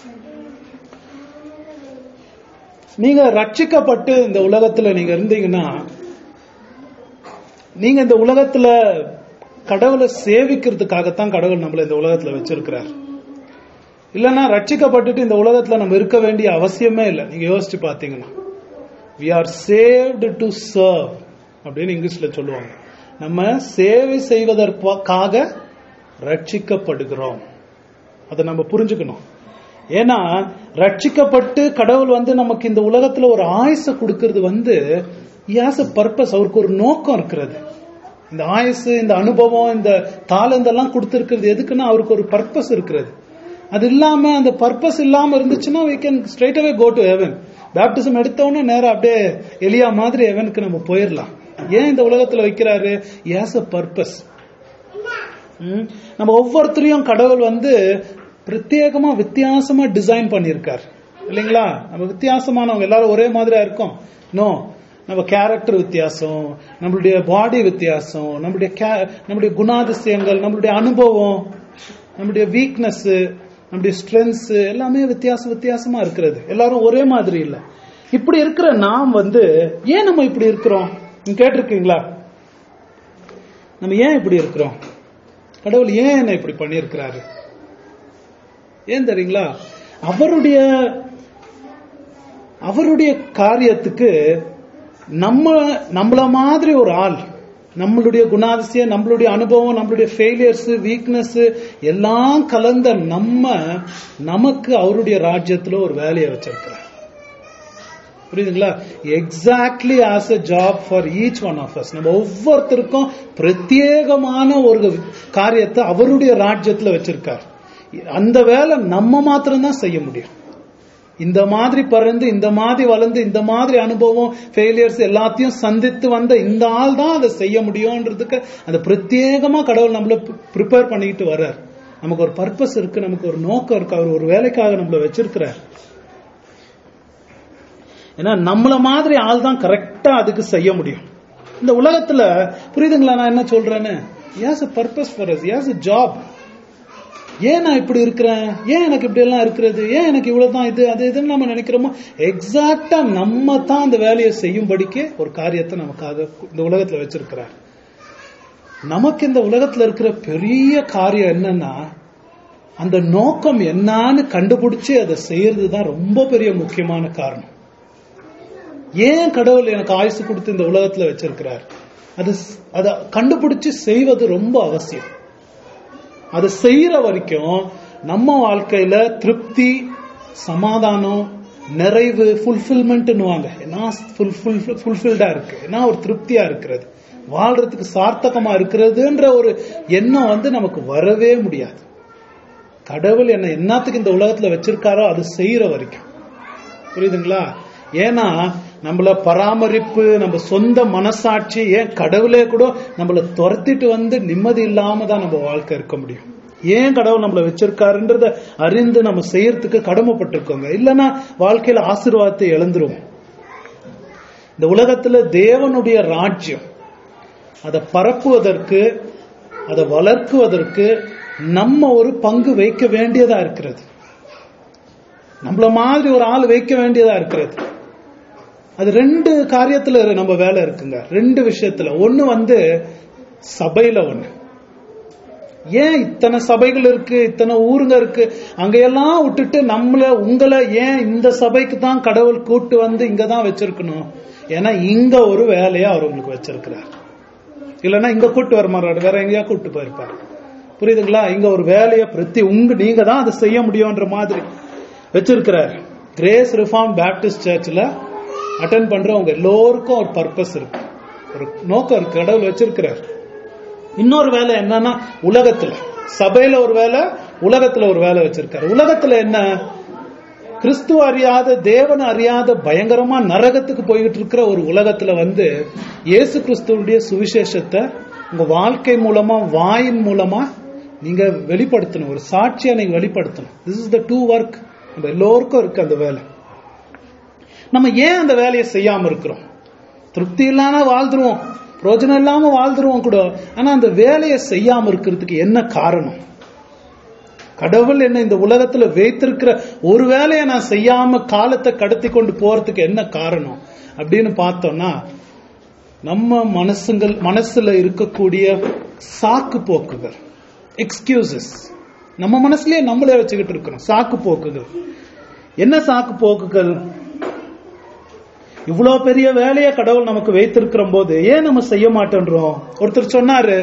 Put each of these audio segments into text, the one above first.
நீங்க ரட்சிக்கப்பட்டு இந்த உலகத்துல நீங்க இருந்தீங்கன்னா நீங்க இந்த உலகத்துல கடவுளை சேவிக்கிறதுக்காகத்தான் கடவுள் நம்மள இந்த உலகத்துல வச்சிருக்கிறார் இல்லைன்னா ரட்சிக்கப்பட்டுட்டு இந்த உலகத்துல நம்ம இருக்க வேண்டிய அவசியமே இல்லை நீங்க யோசிச்சு பாத்தீங்கன்னா we are saved to serve அப்படின்னு இங்கிலீஷ்ல சொல்லுவாங்க நம்ம சேவை செய்வதற்காக ரட்சிக்கப்படுகிறோம் அதை நம்ம புரிஞ்சுக்கணும் ஏன்னா ரட்சிக்கப்பட்டு கடவுள் வந்து நமக்கு இந்த உலகத்துல ஒரு ஆயுச கொடுக்கிறது வந்து யாஸ் பர்பஸ் அவருக்கு ஒரு நோக்கம் இருக்கிறது இந்த ஆயுசு இந்த அனுபவம் இந்த தாளந்தெல்லாம் கொடுத்திருக்கிறது எதுக்குன்னா அவருக்கு ஒரு பர்பஸ் இருக்கிறது அது இல்லாம அந்த பர்பஸ் இல்லாம இருந்துச்சுன்னா we can straight away go to heaven baptism எடுத்தவொடனே நேரா அப்படியே எலியா மாதிரி ஹெவனுக்கு நம்ம போயிடலாம் ஏன் இந்த உலகத்துல வைக்கிறாரு ஏஸ் அ பர்பஸ் நம்ம ஒவ்வொருத்தரையும் கடவுள் வந்து பிரத்யேகமா வித்தியாசமா டிசைன் பண்ணியிருக்கார் இல்லைங்களா நம்ம வித்தியாசமானவங்க எல்லாரும் ஒரே மாதிரியா இருக்கோம் நோ நம்ம கேரக்டர் வித்தியாசம் நம்மளுடைய பாடி வித்தியாசம் நம்மளுடைய ca- நம்மளுடைய குணாதிசயங்கள் நம்மளுடைய அனுபவம் நம்மளுடைய வீக்னஸ் நம்முடைய ஸ்ட்ரென்த்ஸ் எல்லாமே வித்தியாச வித்தியாசமா இருக்கிறது எல்லாரும் ஒரே மாதிரி இல்ல இப்படி இருக்கிற நாம் வந்து ஏன் நம்ம இப்படி இருக்கிறோம் நீங்க கேட்டிருக்கீங்களா நம்ம ஏன் இப்படி இருக்கிறோம் கடவுள் ஏன் என்ன இப்படி பண்ணியிருக்கிறாரு ஏன் தெரியுங்களா அவருடைய அவருடைய காரியத்துக்கு நம்ம நம்மள மாதிரி ஒரு ஆள் நம்மளுடைய குணாதிசயம் நம்மளுடைய அனுபவம் நம்மளுடைய ஃபெயிலியர்ஸ் வீக்னஸ் எல்லாம் கலந்த நம்ம நமக்கு அவருடைய ராஜ்யத்துல ஒரு வேலையை வச்சிருக்கிறார் புரியுதுங்களா exactly as a job for each one of us நம்ம ஒவ்வொருத்தருக்கும் பிரத்யேகமான ஒரு காரியத்தை அவருடைய ராஜ்யத்துல வச்சிருக்கார் அந்த வேலை நம்ம மாத்திரம்தான் செய்ய முடியும் இந்த மாதிரி பிறந்து இந்த மாதிரி வளர்ந்து இந்த மாதிரி அனுபவம் ஃபெயிலியர்ஸ் எல்லாத்தையும் சந்தித்து வந்த இந்த ஆள் தான் அதை செய்ய முடியும்ன்றதுக்கு அந்த பிரத்யேகமா கடவுள் நம்மள ப்ரிப்பேர் பண்ணிக்கிட்டு வர்றார் நமக்கு ஒரு பர்பஸ் இருக்கு நமக்கு ஒரு நோக்கம் இருக்கு அவர் ஒரு வேலைக்காக நம்மள வச்சிருக்கிறார் ஏன்னா நம்மள மாதிரி ஆள் தான் கரெக்டா அதுக்கு செய்ய முடியும் இந்த உலகத்துல புரியுதுங்களா நான் என்ன சொல்றேன்னு as a purpose for us as a job ஏன் நான் இப்படி இருக்கிறேன் ஏன் எனக்கு இப்படி எல்லாம் இருக்கிறது ஏன் எனக்கு இவ்வளவுதான் இது அது இதுன்னு நம்ம நினைக்கிறோமோ எக்ஸாக்டா நம்ம தான் அந்த வேலையை செய்யும்படிக்கு ஒரு காரியத்தை நமக்காக இந்த உலகத்துல வச்சிருக்கிறார் நமக்கு இந்த உலகத்துல இருக்கிற பெரிய காரியம் என்னன்னா அந்த நோக்கம் என்னன்னு கண்டுபிடிச்சு அதை செய்யறது தான் ரொம்ப பெரிய முக்கியமான காரணம் ஏன் கடவுள் எனக்கு ஆயுசு கொடுத்து இந்த உலகத்துல வச்சிருக்கிறார் அது அதை கண்டுபிடிச்சு செய்வது ரொம்ப அவசியம் அதை செய்யற வரைக்கும் நம்ம வாழ்க்கையில திருப்தி சமாதானம் நிறைவு ஃபுல்ஃபில்மெண்ட்னுவாங்க என்ன ஃபுல்ஃபில்டா இருக்கு என்ன ஒரு திருப்தியா இருக்கிறது வாழ்றதுக்கு சார்த்தகமா இருக்கிறதுன்ற ஒரு எண்ணம் வந்து நமக்கு வரவே முடியாது கடவுள் என்ன என்னத்துக்கு இந்த உலகத்துல வச்சிருக்காரோ அது செய்யற வரைக்கும் புரியுதுங்களா ஏன்னா நம்மள பராமரிப்பு நம்ம சொந்த மனசாட்சி ஏன் கடவுளே கூட நம்மள துரத்திட்டு வந்து நிம்மதி இல்லாம தான் நம்ம வாழ்க்கை இருக்க முடியும் ஏன் கடவுள் நம்மள வச்சிருக்காருன்றத அறிந்து நம்ம செய்யறதுக்கு கடமைப்பட்டிருக்கோங்க இல்லைன்னா வாழ்க்கையில ஆசீர்வாதத்தை இழந்துருவோம் இந்த உலகத்துல தேவனுடைய ராஜ்யம் அதை பரப்புவதற்கு அதை வளர்க்குவதற்கு நம்ம ஒரு பங்கு வைக்க வேண்டியதா இருக்கிறது நம்மள மாதிரி ஒரு ஆள் வைக்க வேண்டியதா இருக்கிறது அது ரெண்டு காரியத்துல நம்ம வேலை இருக்குங்க ரெண்டு விஷயத்துல ஒண்ணு வந்து சபையில ஒண்ணு ஏன் இத்தனை சபைகள் இருக்கு இத்தனை ஊருங்க இருக்கு அங்கெல்லாம் விட்டுட்டு நம்மள உங்களை ஏன் இந்த சபைக்கு தான் கடவுள் கூட்டு வந்து இங்க தான் வச்சிருக்கணும் ஏன்னா இங்க ஒரு வேலையா அவர் உங்களுக்கு வச்சிருக்கிறார் இல்லைன்னா இங்க கூட்டு வர மாட்டாரு வேற எங்கேயா கூட்டு போயிருப்பாரு புரியுதுங்களா இங்க ஒரு வேலையை பிரதி உங்க நீங்க தான் அதை செய்ய முடியும்ன்ற மாதிரி வச்சிருக்கிறார் கிரேஸ் ரிஃபார்ம் பேப்டிஸ்ட் சர்ச்ல அட்டன் பண்றவங்க எல்லோருக்கும் ஒரு பர்பஸ் இருக்கு ஒரு நோக்கம் இருக்கு கடவுள் வச்சிருக்கிறார் இன்னொரு வேலை என்னன்னா உலகத்துல சபையில ஒரு வேலை உலகத்துல ஒரு வேலை வச்சிருக்காரு உலகத்துல என்ன கிறிஸ்துவ அறியாத தேவன் அறியாத பயங்கரமா நரகத்துக்கு போய்கிட்டு இருக்கிற ஒரு உலகத்துல வந்து இயேசு கிறிஸ்துவனுடைய சுவிசேஷத்தை உங்க வாழ்க்கை மூலமா வாயின் மூலமா நீங்க வெளிப்படுத்தணும் ஒரு சாட்சியா நீங்க வெளிப்படுத்தணும் this is the to work நம்ம எல்லோருக்கும் இருக்கு அந்த வேலை நம்ம ஏன் அந்த வேலையை செய்யாம இருக்கிறோம் திருப்தி இல்லாம வாழ்ந்துருவோம் பிரோஜனம் இல்லாம வாழ்ந்துருவோம் கூட ஆனா அந்த வேலையை செய்யாம இருக்கிறதுக்கு என்ன காரணம் கடவுள் என்ன இந்த உலகத்துல வைத்திருக்கிற ஒரு வேலையை நான் செய்யாம காலத்தை கடத்தி கொண்டு போறதுக்கு என்ன காரணம் அப்படின்னு பார்த்தோம்னா நம்ம மனசுங்கள் மனசுல இருக்கக்கூடிய சாக்கு போக்குகள் எக்ஸ்கியூசஸ் நம்ம மனசுலயே நம்மளே வச்சுக்கிட்டு இருக்கிறோம் சாக்கு போக்குகள் என்ன சாக்கு போக்குகள் இவ்வளவு பெரிய வேலையை கடவுள் நமக்கு வைத்திருக்கிற போது ஏன் நம்ம செய்ய மாட்டேன்றோம் ஒருத்தர் சொன்னாரு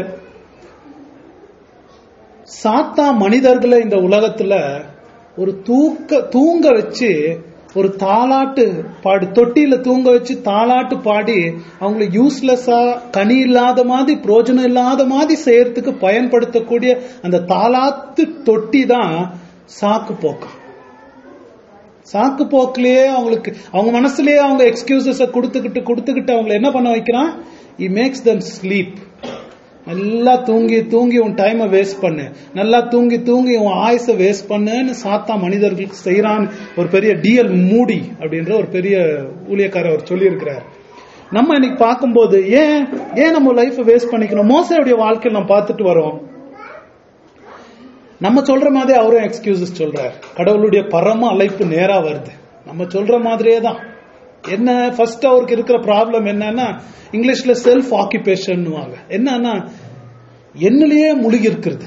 சாத்தா மனிதர்களை இந்த உலகத்துல ஒரு தூக்க தூங்க வச்சு ஒரு தாலாட்டு பாடி தொட்டியில தூங்க வச்சு தாலாட்டு பாடி அவங்களை யூஸ்லெஸ்ஸா கனி இல்லாத மாதிரி பிரோஜனம் இல்லாத மாதிரி செய்யறதுக்கு பயன்படுத்தக்கூடிய அந்த தாலாத்து தொட்டி தான் சாக்கு போக்கம் சாக்கு போக்கிலேயே அவங்களுக்கு அவங்க மனசுலயே அவங்க எக்ஸ்கியூசஸ கொடுத்துக்கிட்டு கொடுத்துக்கிட்டு அவங்களை என்ன பண்ண வைக்கிறான் இ மேக்ஸ் தம் ஸ்லீப் நல்லா தூங்கி தூங்கி உன் டைமை வேஸ்ட் பண்ணு நல்லா தூங்கி தூங்கி உன் ஆயுச வேஸ்ட் பண்ணுன்னு சாத்தா மனிதர்களுக்கு செய்யறான் ஒரு பெரிய டிஎல் மூடி அப்படின்ற ஒரு பெரிய ஊழியக்காரர் அவர் சொல்லியிருக்கிறார் நம்ம இன்னைக்கு பார்க்கும்போது ஏன் ஏன் நம்ம லைஃப் வேஸ்ட் பண்ணிக்கணும் மோசையுடைய வாழ்க்கையில் நம்ம பார்த்துட்டு வரோம் நம்ம சொல்ற மாதிரி அவரும் எக்ஸ்கியூசஸ் சொல்றார் கடவுளுடைய பரம அழைப்பு நேரா வருது நம்ம சொல்ற மாதிரியே தான் என்ன ஃபர்ஸ்ட் அவருக்கு இருக்கிற ப்ராப்ளம் என்னன்னா இங்கிலீஷ்ல செல்ஃப் ஆக்கிபேஷன் என்னன்னா என்னிலேயே முழுகி இருக்கிறது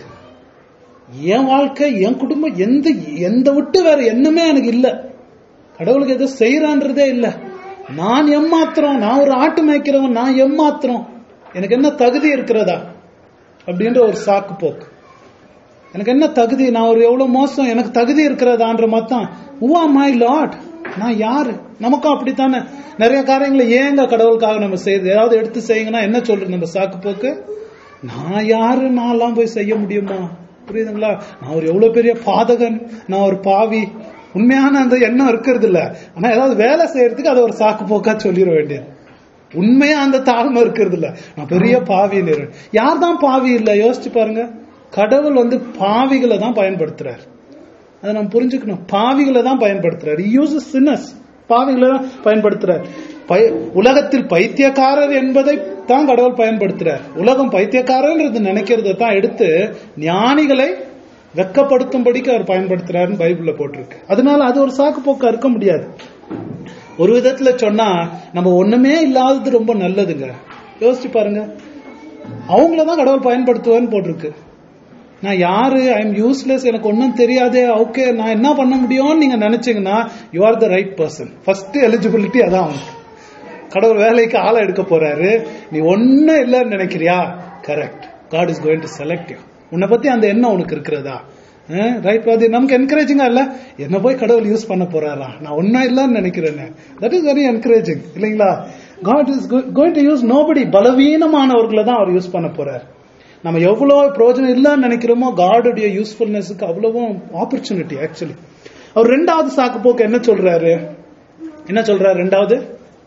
என் வாழ்க்கை என் குடும்பம் எந்த எந்த விட்டு வேற என்னமே எனக்கு இல்ல கடவுளுக்கு எதோ செய்யறான்றதே இல்ல நான் எம்மாத்திரம் நான் ஒரு ஆட்டு மேய்க்கிறவன் நான் எம்மாத்திரம் எனக்கு என்ன தகுதி இருக்கிறதா அப்படின்ற ஒரு சாக்கு போக்கு எனக்கு என்ன தகுதி நான் ஒரு எவ்வளவு மோசம் எனக்கு தகுதி இருக்கிறதான்ற மொத்தம் உவா மை லாட் நான் யாரு நமக்கும் அப்படித்தானே நிறைய காரியங்களை ஏங்க கடவுளுக்காக நம்ம செய்யுது ஏதாவது எடுத்து செய்யுங்கன்னா என்ன சொல்றது நம்ம சாக்கு போக்கு நான் யாரு நான்லாம் போய் செய்ய முடியுமா புரியுதுங்களா நான் ஒரு எவ்வளவு பெரிய பாதகன் நான் ஒரு பாவி உண்மையான அந்த எண்ணம் இருக்கிறது இல்ல ஆனா ஏதாவது வேலை செய்யறதுக்கு அதை ஒரு சாக்கு போக்கா சொல்லிட வேண்டியது உண்மையா அந்த தாழ்மை இருக்கிறது இல்ல நான் பெரிய பாவி யார் தான் பாவி இல்ல யோசிச்சு பாருங்க கடவுள் வந்து பாவிகளை தான் பயன்படுத்துறாரு அதை நம்ம புரிஞ்சுக்கணும் பாவிகளை தான் பயன்படுத்துறாரு யூஸ் சின்னஸ் பாவிகளை தான் பயன்படுத்துறார் உலகத்தில் பைத்தியக்காரர் என்பதை தான் கடவுள் பயன்படுத்துறார் உலகம் பைத்தியக்காரன்றது நினைக்கிறத தான் எடுத்து ஞானிகளை வெக்கப்படுத்தும்படிக்கு அவர் பயன்படுத்துறாருன்னு பைபிள்ல போட்டிருக்கு அதனால அது ஒரு சாக்கு போக்கா இருக்க முடியாது ஒரு விதத்துல சொன்னா நம்ம ஒண்ணுமே இல்லாதது ரொம்ப நல்லதுங்க யோசிச்சு பாருங்க அவங்களதான் கடவுள் பயன்படுத்துவார்னு போட்டிருக்கு நான் யாரு ஐ எம் யூஸ்லெஸ் எனக்கு ஒன்றும் தெரியாதே ஓகே நான் என்ன பண்ண முடியும்னு நீங்க நினைச்சீங்கன்னா you are the right person first eligibility அதான் அவனுக்கு கடவுள் வேலைக்கு ஆளை எடுக்க போறாரு நீ ஒன்னும் இல்லைன்னு நினைக்கிறியா correct God is going to select you உன்னை பத்தி அந்த எண்ணம் உனக்கு இருக்கிறதா ரைட் அது நமக்கு என்கரேஜிங்கா இல்ல என்ன போய் கடவுள் யூஸ் பண்ண போறாரா நான் ஒன்னும் இல்லைன்னு நினைக்கிறேன்னு தட் இஸ் வெரி என்கரேஜிங் இல்லைங்களா God is going to use nobody பலவீனமானவர்களை தான் அவர் யூஸ் பண்ண போறாரு நம்ம எவ்வளவு பிரயோஜனம் இல்லைன்னு நினைக்கிறோமோ காடுடைய யூஸ்ஃபுல்னஸுக்கு அவ்வளவும் ஆப்பர்ச்சுனிட்டி ஆக்சுவலி அவர் ரெண்டாவது சாக்கு போக்கு என்ன சொல்றாரு என்ன சொல்றாரு ரெண்டாவது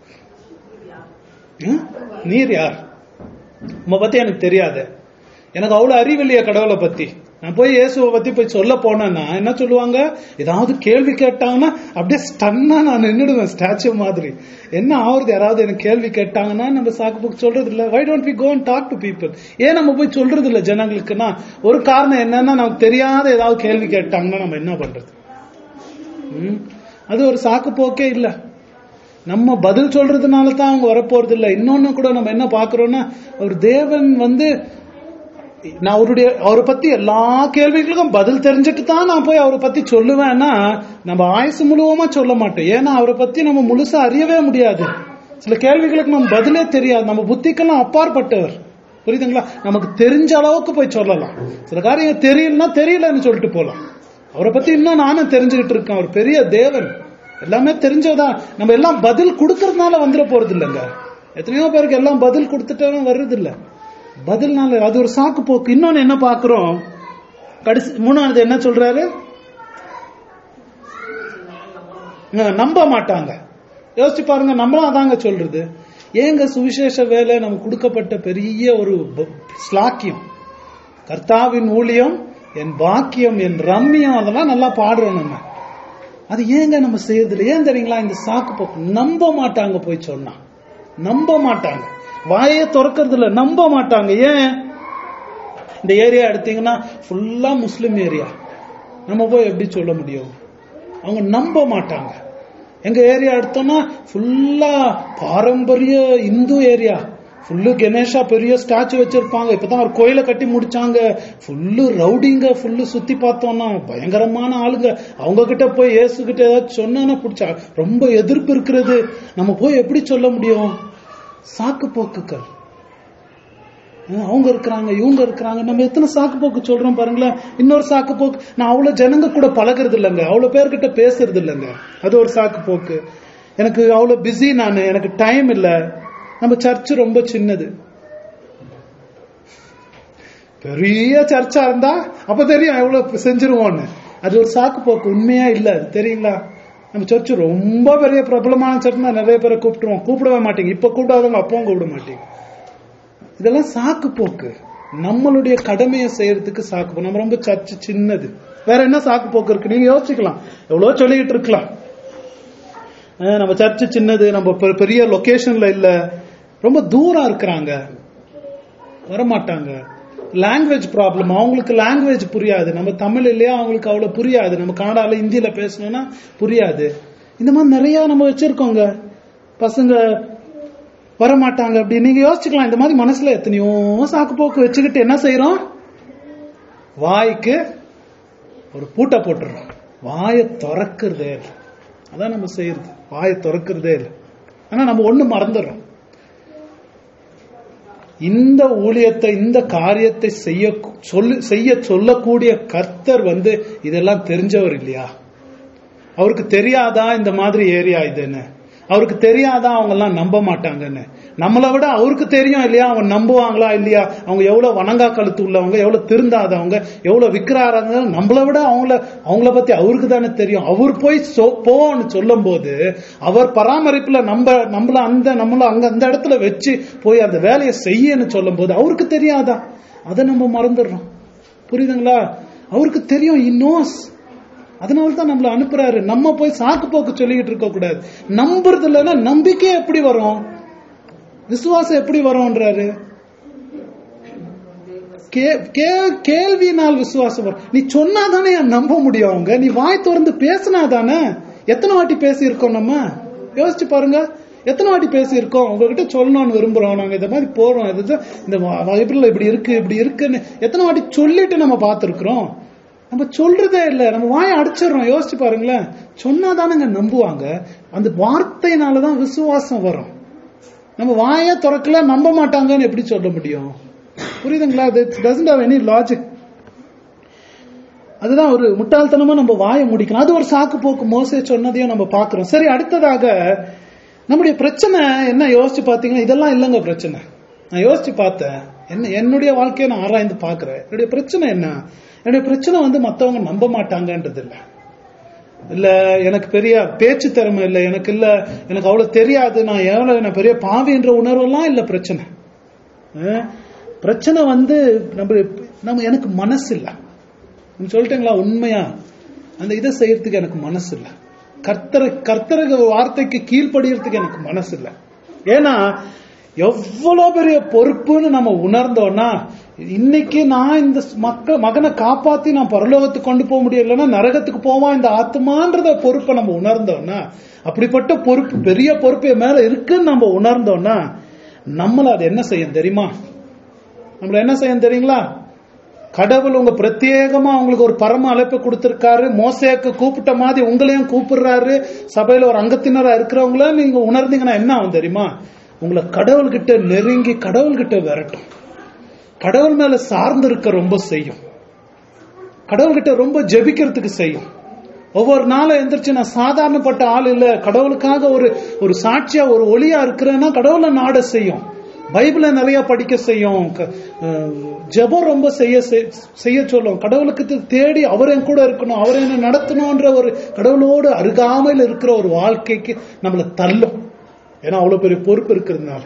நீர் யார் உங்க பத்தி எனக்கு தெரியாது எனக்கு அவ்வளவு அறிவில்லையா கடவுளை பத்தி நான் போய் இயேசுவை பத்தி போய் சொல்ல போனேன்னா என்ன சொல்லுவாங்க ஏதாவது கேள்வி கேட்டாங்கன்னா அப்படியே ஸ்டன்னா நான் நின்றுடுவேன் ஸ்டாச்சு மாதிரி என்ன ஆகுறது யாராவது எனக்கு கேள்வி கேட்டாங்கன்னா நம்ம சாக்கு புக் சொல்றது இல்ல why don't we go and talk to people ஏன் நம்ம போய் சொல்றது இல்ல ஜனங்களுக்குன்னா ஒரு காரணம் என்னன்னா நமக்கு தெரியாத ஏதாவது கேள்வி கேட்டாங்கன்னா நம்ம என்ன பண்றது அது ஒரு சாக்கு போக்கே இல்ல நம்ம பதில் சொல்றதுனால தான் அவங்க வரப்போறது இல்ல இன்னொன்னு கூட நம்ம என்ன பாக்குறோம்னா ஒரு தேவன் வந்து நான் அவருடைய அவரை பத்தி எல்லா கேள்விகளுக்கும் பதில் தெரிஞ்சுட்டு தான் நான் போய் அவரை பத்தி சொல்லுவேன்னா நம்ம ஆயுசு முழுவதுமா சொல்ல மாட்டோம் ஏன்னா அவரை பத்தி நம்ம முழுசா அறியவே முடியாது சில கேள்விகளுக்கு நம்ம பதிலே தெரியாது நம்ம புத்திக்கெல்லாம் அப்பாற்பட்டவர் புரியுதுங்களா நமக்கு தெரிஞ்ச அளவுக்கு போய் சொல்லலாம் சில காரியம் தெரியலன்னா தெரியலன்னு சொல்லிட்டு போலாம் அவரை பத்தி இன்னும் நானும் தெரிஞ்சுக்கிட்டு இருக்கேன் அவர் பெரிய தேவன் எல்லாமே தெரிஞ்சதா நம்ம எல்லாம் பதில் கொடுக்கறதுனால வந்துட போறது இல்லைங்க எத்தனையோ பேருக்கு எல்லாம் பதில் கொடுத்துட்டாலும் வர்றது இல்லை பதில்னால அது ஒரு சாக்கு போக்கு இன்னொன்னு என்ன பாக்குறோம் கடைசி மூணாவது என்ன சொல்றாரு நம்ப மாட்டாங்க யோசிச்சு பாருங்க நம்மளும் அதாங்க சொல்றது ஏங்க சுவிசேஷ வேலை நமக்கு கொடுக்கப்பட்ட பெரிய ஒரு ஸ்லாக்கியம் கர்த்தாவின் ஊழியம் என் பாக்கியம் என் ரம்மியம் அதெல்லாம் நல்லா பாடுறோம் நம்ம அது ஏங்க நம்ம செய்யறதில்ல ஏன் தெரியுங்களா இந்த சாக்கு போக்கு நம்ப மாட்டாங்க போய் சொன்னா நம்ப மாட்டாங்க வாயே திறக்கிறது இல்ல நம்ப மாட்டாங்க ஏன் இந்த ஏரியா எடுத்தீங்கன்னா ஃபுல்லா முஸ்லிம் ஏரியா நம்ம போய் எப்படி சொல்ல முடியும் அவங்க நம்ப மாட்டாங்க எங்க ஏரியா எடுத்தோம்னா ஃபுல்லா பாரம்பரிய இந்து ஏரியா ஃபுல்லு கணேஷா பெரிய ஸ்டாச்சு வச்சிருப்பாங்க இப்பதான் ஒரு கோயிலை கட்டி முடிச்சாங்க ஃபுல்லு ரவுடிங்க ஃபுல்லு சுத்தி பார்த்தோம்னா பயங்கரமான ஆளுங்க அவங்க கிட்ட போய் இயேசு கிட்ட ஏதாச்சும் சொன்னா பிடிச்சா ரொம்ப எதிர்ப்பு இருக்கிறது நம்ம போய் எப்படி சொல்ல முடியும் சாக்கு போக்குகள் அஹ் அவங்க இருக்கிறாங்க இவங்க இருக்கிறாங்க நம்ம எத்தனை சாக்கு போக்கு சொல்றோம் பாருங்களேன் இன்னொரு சாக்கு போக்கு நான் அவ்வளவு ஜனங்க கூட பழகுறது இல்லைங்க அவ்வளவு பேர்கிட்ட பேசுறது இல்லைங்க அது ஒரு சாக்கு போக்கு எனக்கு அவ்வளவு பிஸி நான் எனக்கு டைம் இல்ல நம்ம சர்ச் ரொம்ப சின்னது பெரிய சர்ச்சா இருந்தா அப்ப தெரியும் எவ்வளவு செஞ்சிருவோம்னு அது ஒரு சாக்கு போக்கு உண்மையா இல்ல அது தெரியுங்களா நம்ம சர்ச் ரொம்ப பெரிய பிரபலமான சர்ச்னா நிறைய பேரை கூப்பிட்டுருவோம் கூப்பிடவே மாட்டீங்க இப்ப கூப்பிடாதவங்க அப்பவும் கூப்பிட மாட்டீங்க இதெல்லாம் சாக்கு போக்கு நம்மளுடைய கடமையை செய்யறதுக்கு சாக்கு போக்கு நம்ம ரொம்ப சர்ச்சு சின்னது வேற என்ன சாக்கு போக்கு இருக்கு நீங்க யோசிக்கலாம் எவ்வளவு சொல்லிக்கிட்டு இருக்கலாம் அஹ் நம்ம சர்ச்சு சின்னது நம்ம பெ- பெரிய லொகேஷன்ல இல்ல ரொம்ப தூரம் இருக்கிறாங்க வரமாட்டாங்க லாங்குவேஜ் ப்ராப்ளம் அவங்களுக்கு லாங்குவேஜ் புரியாது நம்ம தமிழ் இல்லையா அவங்களுக்கு அவ்வளவு புரியாது நம்ம கன்னடால இந்தியில பேசணும்னா புரியாது இந்த மாதிரி நிறைய நம்ம வச்சிருக்கோங்க பசங்க வரமாட்டாங்க அப்படி நீங்க யோசிச்சுக்கலாம் இந்த மாதிரி மனசுல எத்தனையோ சாக்கு போக்கு வச்சுக்கிட்டு என்ன செய்யறோம் வாய்க்கு ஒரு பூட்டை போட்டுறோம் வாயை திறக்கிறதே இல்லை அதான் நம்ம செய்யறது வாயை திறக்கிறதே இல்லை ஆனா நம்ம ஒண்ணு மறந்துடுறோம் இந்த ஊழியத்தை இந்த காரியத்தை செய்ய சொல்லு செய்ய சொல்லக்கூடிய கர்த்தர் வந்து இதெல்லாம் தெரிஞ்சவர் இல்லையா அவருக்கு தெரியாதா இந்த மாதிரி ஏரியா இதுன்னு அவருக்கு தெரியாதா அவங்க எல்லாம் நம்ப மாட்டாங்கன்னு நம்மளை விட அவருக்கு தெரியும் இல்லையா அவங்க நம்புவாங்களா இல்லையா அவங்க எவ்வளவு வணங்கா கழுத்து உள்ளவங்க எவ்வளவு திருந்தாதவங்க எவ்வளவு விக்கிறாராங்க நம்மளை விட அவங்கள அவங்கள பத்தி அவருக்கு தானே தெரியும் அவர் போய் சொ- போன்னு சொல்லும் போது அவர் பராமரிப்புல நம்ம நம்மள அந்த நம்மள அங்க அந்த இடத்துல வச்சு போய் அந்த வேலையை செய்யன்னு சொல்லும் போது அவருக்கு தெரியாதா அதை நம்ம மறந்துடுறோம் புரியுதுங்களா அவருக்கு தெரியும் இன்னோஸ் அதனால தான் நம்மள அனுப்புறாரு நம்ம போய் சாக்கு போக்கு சொல்லிக்கிட்டு இருக்க கூடாது நம்புறது இல்லைன்னா நம்பிக்கை எப்படி வரும் விசுவாசம் எப்படி வரும்ன்றாரு கே- கே- கேள்வியினால் விசுவாசம் வரும் நீ சொன்னாதானே நம்ப முடியும் அவங்க நீ வாய் திறந்து பேசினாதானே எத்தனை வாட்டி பேசியிருக்கோம் நம்ம யோசிச்சு பாருங்க எத்தனை வாட்டி பேசியிருக்கோம் உங்ககிட்ட சொல்லணும்னு விரும்புறோம் நாங்க இந்த மாதிரி போறோம் இதுதான் இந்த வ- பைபிள்ல இப்படி இருக்கு இப்படி இருக்குன்னு எத்தனை வாட்டி சொல்லிட்டு நம்ம பார்த்திருக்கிறோம் நம்ம சொல்றதே இல்ல நம்ம வாயை அடிச்சிடுறோம் யோசிச்சு பாருங்களேன் சொன்னாதானங்க நம்புவாங்க அந்த வார்த்தையினாலதான் விசுவாசம் வரும் நம்ம வாயே திறக்கல நம்ப மாட்டாங்கன்னு எப்படி சொல்ல முடியும் புரியுதுங்களா டசன்ட் ஹவ் எனி லாஜிக் அதுதான் ஒரு முட்டாள்தனமா நம்ம வாயை முடிக்கணும் அது ஒரு சாக்கு போக்கு மோசே சொன்னதையும் நம்ம பாக்குறோம் சரி அடுத்ததாக நம்முடைய பிரச்சனை என்ன யோசிச்சு பாத்தீங்கன்னா இதெல்லாம் இல்லைங்க பிரச்சனை நான் யோசிச்சு பார்த்தேன் என்ன என்னுடைய வாழ்க்கையை நான் ஆராய்ந்து பாக்குறேன் என்னுடைய பிரச்சனை என்ன என்னுடைய பிரச்சனை வந்து மத்தவங்க நம்ப மாட்டாங்கன்றது இல்லை இல்ல எனக்கு பெரிய பேச்சு திறமை இல்ல எனக்கு இல்ல எனக்கு அவ்வளவு தெரியாது நான் எவ்வளவு நான் பெரிய பாவின்ற உணர்வெல்லாம் இல்ல பிரச்சனை அஹ் பிரச்சனை வந்து நம்ம நம்ம எனக்கு மனசு இல்ல நீங்க சொல்லிட்டீங்களா உண்மையா அந்த இதை செய்யறதுக்கு எனக்கு மனசு இல்ல கர்த்தரை கர்த்தர வார்த்தைக்கு கீழ்ப்படியறதுக்கு எனக்கு மனசு இல்ல ஏன்னா எவ்வளவு பெரிய பொறுப்புன்னு நம்ம உணர்ந்தோம்னா இன்னைக்கு நான் இந்த மக்க மகனை காப்பாத்தி நான் பரலோகத்துக்கு கொண்டு போக முடியலன்னா நரகத்துக்கு போவான் இந்த ஆத்மான்றத பொறுப்பை நம்ம உணர்ந்தோம்னா அப்படிப்பட்ட பொறுப்பு பெரிய பொறுப்பு என் மேல இருக்குன்னு நம்ம உணர்ந்தோம்னா நம்மள அது என்ன செய்யும் தெரியுமா நம்மள என்ன செய்யும் தெரியுங்களா கடவுள் உங்க பிரத்யேகமா உங்களுக்கு ஒரு பரம அழைப்பு கொடுத்திருக்காரு மோசேக்கு கூப்பிட்ட மாதிரி உங்களையும் கூப்பிடுறாரு சபையில ஒரு அங்கத்தினரா இருக்கிறவங்கள நீங்க உணர்ந்தீங்கன்னா என்ன ஆகும் தெரியுமா உங்களை கடவுள்கிட்ட நெருங்கி கடவுள்கிட்ட விரட்டும் கடவுள் மேல சார்ந்து இருக்க ரொம்ப செய்யும் கடவுள்கிட்ட ரொம்ப ஜெபிக்கிறதுக்கு செய்யும் ஒவ்வொரு நாளும் எந்திரிச்சு நான் சாதாரணப்பட்ட ஆள் இல்ல கடவுளுக்காக ஒரு ஒரு சாட்சியா ஒரு ஒளியா இருக்கிறேன்னா கடவுளை நாட செய்யும் பைபிளை நிறைய படிக்க செய்யும் க- அஹ் ஜெபம் ரொம்ப செய்ய செய்- செய்ய சொல்லும் கடவுளுக்கு தி- தேடி அவர் என் கூட இருக்கணும் அவர் என்ன நடத்தணும்ன்ற ஒரு கடவுளோடு அருகாமையில் இருக்கிற ஒரு வாழ்க்கைக்கு நம்மளை தள்ளும் ஏன்னா அவ்வளவு பெரிய பொறுப்பு இருக்கிறதுனால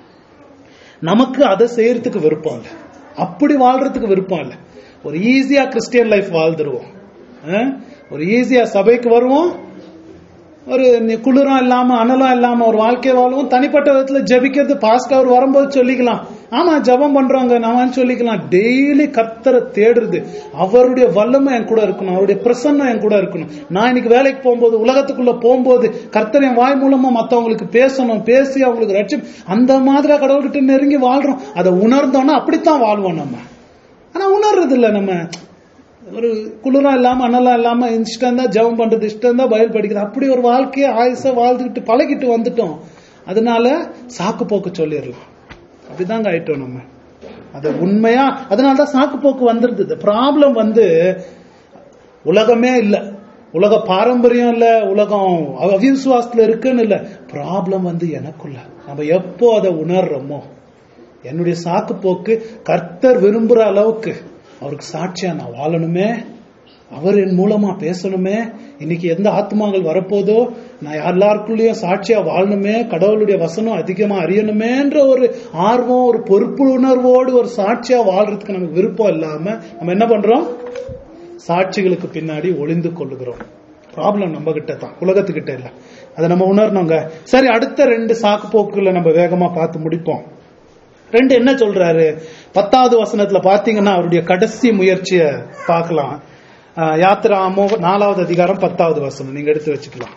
நமக்கு அதை செய்யறதுக்கு விருப்பம் இல்லை அப்படி வாழ்றதுக்கு விருப்பம் இல்லை ஒரு ஈஸியா கிறிஸ்டியன் லைஃப் வாழ்ந்துருவோம் அஹ்? ஒரு ஈஸியா சபைக்கு வருவோம் ஒரு நி- குளிரும் இல்லாம அனலும் இல்லாம ஒரு வாழ்க்கை வாழ்வோம் தனிப்பட்ட விதத்துல ஜெபிக்கிறது பாஸ்ட் அவர் வரும்போது சொல்லிக்கலாம் ஆமா ஜெபம் பண்றவங்க நான் சொல்லிக்கலாம் டெய்லி கர்த்தரை தேடுறது அவருடைய வல்லமை என் கூட இருக்கணும் அவருடைய பிரசன்னம் என் கூட இருக்கணும் நான் இன்னைக்கு வேலைக்கு போகும்போது உலகத்துக்குள்ள போகும்போது கர்த்தர் என் வாய் மூலமா மத்தவங்களுக்கு பேசணும் பேசி அவங்களுக்கு ரட்சி அந்த மாதிரி கடவுள்கிட்ட நெருங்கி வாழ்றோம் அதை உணர்ந்தோம்னா அப்படித்தான் வாழ்வோம் நம்ம ஆனா உணர்றது இல்ல நம்ம ஒரு குளிரம் இல்லாம அனலா இல்லாம இஷ்டம் தான் ஜெபம் பண்றது இஷ்டம் தான் பயில் படிக்கிறது அப்படி ஒரு வாழ்க்கையை ஆயுச வாழ்ந்துக்கிட்டு பழகிட்டு வந்துட்டோம் அதனால சாக்கு போக்கு சொல்லிடலாம் அப்படிதாங்க ஆயிட்டோம் நம்ம அது உண்மையா அதனால தான் சாக்கு போக்கு வந்துருது ப்ராப்ளம் வந்து உலகமே இல்ல உலக பாரம்பரியம் இல்ல உலகம் அவிசுவாசத்துல இருக்குன்னு இல்ல ப்ராப்ளம் வந்து எனக்குள்ள நம்ம எப்போ அதை உணர்றோமோ என்னுடைய சாக்கு போக்கு கர்த்தர் விரும்புற அளவுக்கு அவருக்கு சாட்சியா நான் வாழணுமே அவர் என் மூலமா பேசணுமே இன்னைக்கு எந்த ஆத்மாக்கள் வரப்போதோ நான் எல்லாருக்குள்ளேயும் சாட்சியா வாழணுமே கடவுளுடைய வசனம் அதிகமா அறியணுமேன்ற ஒரு ஆர்வம் ஒரு பொறுப்பு உணர்வோடு ஒரு சாட்சியா வாழ்றதுக்கு நமக்கு விருப்பம் இல்லாம நம்ம என்ன பண்றோம் சாட்சிகளுக்கு பின்னாடி ஒளிந்து கொள்ளுகிறோம் ப்ராப்ளம் நம்ம கிட்ட தான் உலகத்துக்கிட்ட இல்ல அதை நம்ம உணரணுங்க சரி அடுத்த ரெண்டு சாக்கு போக்குகளை நம்ம வேகமா பார்த்து முடிப்போம் ரெண்டு என்ன சொல்றாரு பத்தாவது வசனத்துல பாத்தீங்கன்னா அவருடைய கடைசி முயற்சியை பார்க்கலாம் ஆஹ் யாத்திராமோ நாலாவது அதிகாரம் பத்தாவது வசனம் நீங்க எடுத்து வச்சுக்கலாம்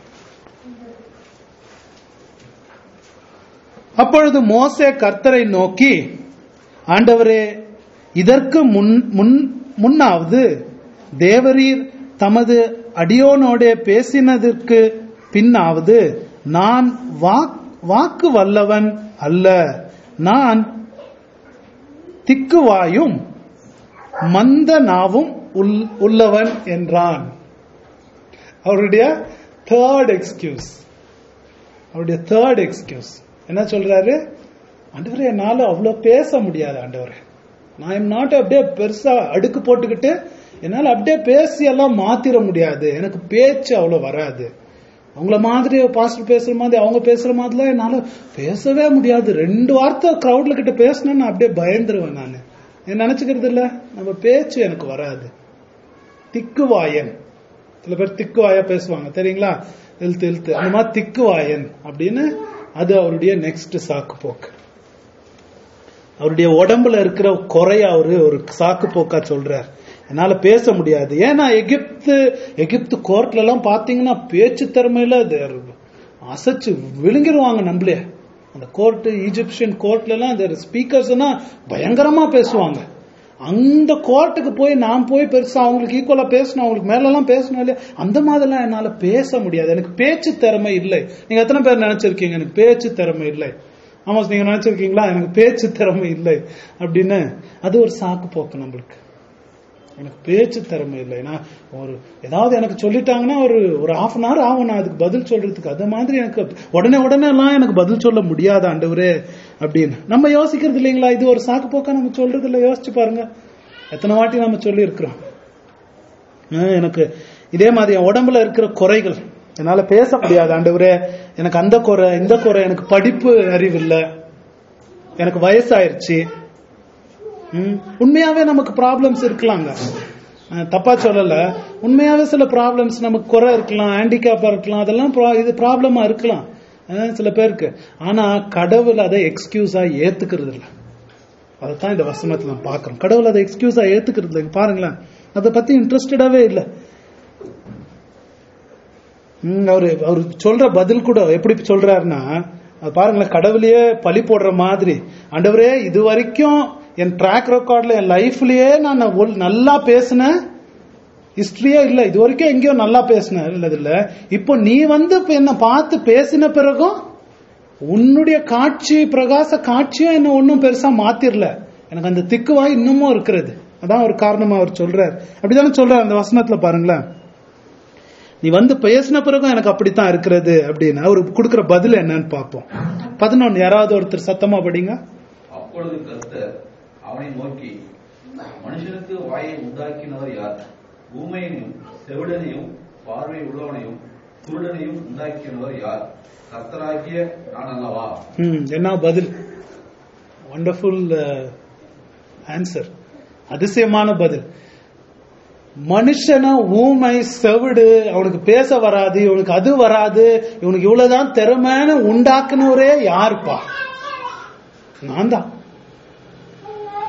அப்பொழுது மோசே கர்த்தரை நோக்கி ஆண்டவரே இதற்கு முன் முன் முன்னாவது தேவரீர் தமது அடியோனோடே பேசினதற்கு பின்னாவது நான் வாக்- வாக்கு வல்லவன் அல்ல நான் திக்குவாயும் மந்த நாவும் உள்- உள்ளவன் என்றான் அவருடைய தேர்ட் எக்ஸ்கியூஸ் அவருடைய தேர்ட் எக்ஸ்கியூஸ் என்ன சொல்றாரு ஆண்டவரே என்னால அவ்வளவு பேச முடியாது ஆண்டவரே நான் எம் நாட் அப்படியே பெருசா அடுக்கு போட்டுக்கிட்டு என்னால அப்படியே பேசி எல்லாம் மாத்திர முடியாது எனக்கு பேச்சு அவ்வளவு வராது அவங்கள மாதிரி பாஸ்டர் பேசுற மாதிரி அவங்க பேசுற மாதிரிலாம் என்னால பேசவே முடியாது ரெண்டு வார்த்தை கிரௌட்ல கிட்ட பேசினா நான் அப்படியே பயந்துருவேன் நான் நினைச்சுக்கிறது இல்ல நம்ம பேச்சு எனக்கு வராது திக்குவாயன் சில பேர் திக்குவாயா பேசுவாங்க தெரியுங்களா இழுத்து இழுத்து அந்த மாதிரி திக்குவாயன் அப்படின்னு அது அவருடைய நெக்ஸ்ட் சாக்கு போக்கு அவருடைய உடம்புல இருக்கிற குறைய அவரு ஒரு சாக்கு போக்கா சொல்றார் என்னால பேச முடியாது ஏன்னா எகிப்து எகிப்து கோர்ட்ல எல்லாம் பாத்தீங்கன்னா பேச்சு திறமையில அது அசைச்சு விழுங்கிருவாங்க நம்மளே அந்த கோர்ட் ஈஜிப்சியன் கோர்ட்ல எல்லாம் அந்த ஸ்பீக்கர்ஸ்னா பயங்கரமா பேசுவாங்க அந்த கோர்ட்டுக்கு போய் நான் போய் பெருசா அவங்களுக்கு ஈக்குவலா பேசணும் அவங்களுக்கு மேல எல்லாம் பேசணும் இல்லையா அந்த மாதிரிலாம் என்னால பேச முடியாது எனக்கு பேச்சு திறமை இல்லை நீங்க எத்தனை பேர் நினைச்சிருக்கீங்க எனக்கு பேச்சு திறமை இல்லை ஆமா நீங்க நினைச்சிருக்கீங்களா எனக்கு பேச்சு திறமை இல்லை அப்படின்னு அது ஒரு சாக்கு போக்கு நம்மளுக்கு எனக்கு பேச்சு திறமை இல்லை நான் ஒரு ஏதாவது எனக்கு சொல்லிட்டாங்கன்னா ஒரு ஒரு ஹாஃப் அன் ஹவர் ஆகும் நான் அதுக்கு பதில் சொல்றதுக்கு அது மாதிரி எனக்கு உடனே உடனே எல்லாம் எனக்கு பதில் சொல்ல முடியாது ஆண்டவரே அப்படின்னு நம்ம யோசிக்கிறது இல்லைங்களா இது ஒரு சாக்கு போக்கா நம்ம சொல்றது இல்லை யோசிச்சு பாருங்க எத்தனை வாட்டி நம்ம சொல்லி இருக்கிறோம் எனக்கு இதே மாதிரி என் உடம்புல இருக்கிற குறைகள் என்னால பேச முடியாது ஆண்டவரே எனக்கு அந்த குறை இந்த குறை எனக்கு படிப்பு அறிவு இல்லை எனக்கு வயசாயிருச்சு ம், உண்மையாவே நமக்கு ப்ராப்ளம்ஸ் இருக்கலாங்க அஹ் தப்பா சொல்லல உண்மையாவே சில ப்ராப்ளம்ஸ் நமக்கு குறை இருக்கலாம் ஹேண்டிகேப்பா இருக்கலாம் அதெல்லாம் pro- இது ப்ராப்ளமா இருக்கலாம் அஹ் சில பேருக்கு ஆனா கடவுள் அதை எக்ஸ்கியூஸா ஏத்துக்கிறது இல்ல அதைத்தான் இந்த வசனத்துல நம்ம பார்க்கிறோம் கடவுள் அதை எக்ஸ்கியூஸா ஏத்துக்கிறது இல்லை இங்க பாருங்களேன் அதை பத்தி இன்ட்ரெஸ்டடாவே இல்லை ம், அவரு அவர் சொல்ற பதில் கூட எப்படி சொல்றாருன்னா அது பாருங்களேன் கடவுளையே பழி போடுற மாதிரி ஆண்டவரே இது வரைக்கும் என் ட்ராக் ரெக்கார்ட்ல என் லைஃப்லயே நான் ஒல்- நல்லா பேசினேன் ஹிஸ்டரியே இல்ல இது வரைக்கும் எங்கேயோ நல்லா பேசினேன் இல்ல இல்ல இப்போ நீ வந்து இப்ப என்ன பார்த்து பேசின பிறகும் உன்னுடைய காட்சி பிரகாச காட்சியும் என்ன ஒன்னும் பெருசா மாத்திரல எனக்கு அந்த திக்குவாய் இன்னமும் இருக்கிறது அதான் ஒரு காரணமா அவர் சொல்றார் அப்படிதானே சொல்றார் அந்த வசனத்துல பாருங்களேன் நீ வந்து பேசின பிறகும் எனக்கு அப்படித்தான் இருக்கிறது அப்படின்னு அவரு கொடுக்கிற பதில் என்னன்னு பார்ப்போம் பதினொன்னு யாராவது ஒருத்தர் சத்தமா படிங்க அப்பொழுது கர்த்தர் அவனை நோக்கி மனுஷனுக்கு வாயை உண்டாக்கினவர் யார் ஊமையனையும் செவிடனையும் பார்வை உள்ளவனையும் குருடனையும் உண்டாக்கினவர் யார் கர்த்தராகிய நான் அல்லவா ம், என்ன பதில் வண்டர்ஃபுல் ஆன்சர் அதிசயமான பதில் மனுஷனா ஊமை செவிடு அவனுக்கு பேச வராது இவனுக்கு அது வராது இவனுக்கு இவ்வளவுதான் திறமைன்னு உண்டாக்குனவரே யாருப்பா நான் தான்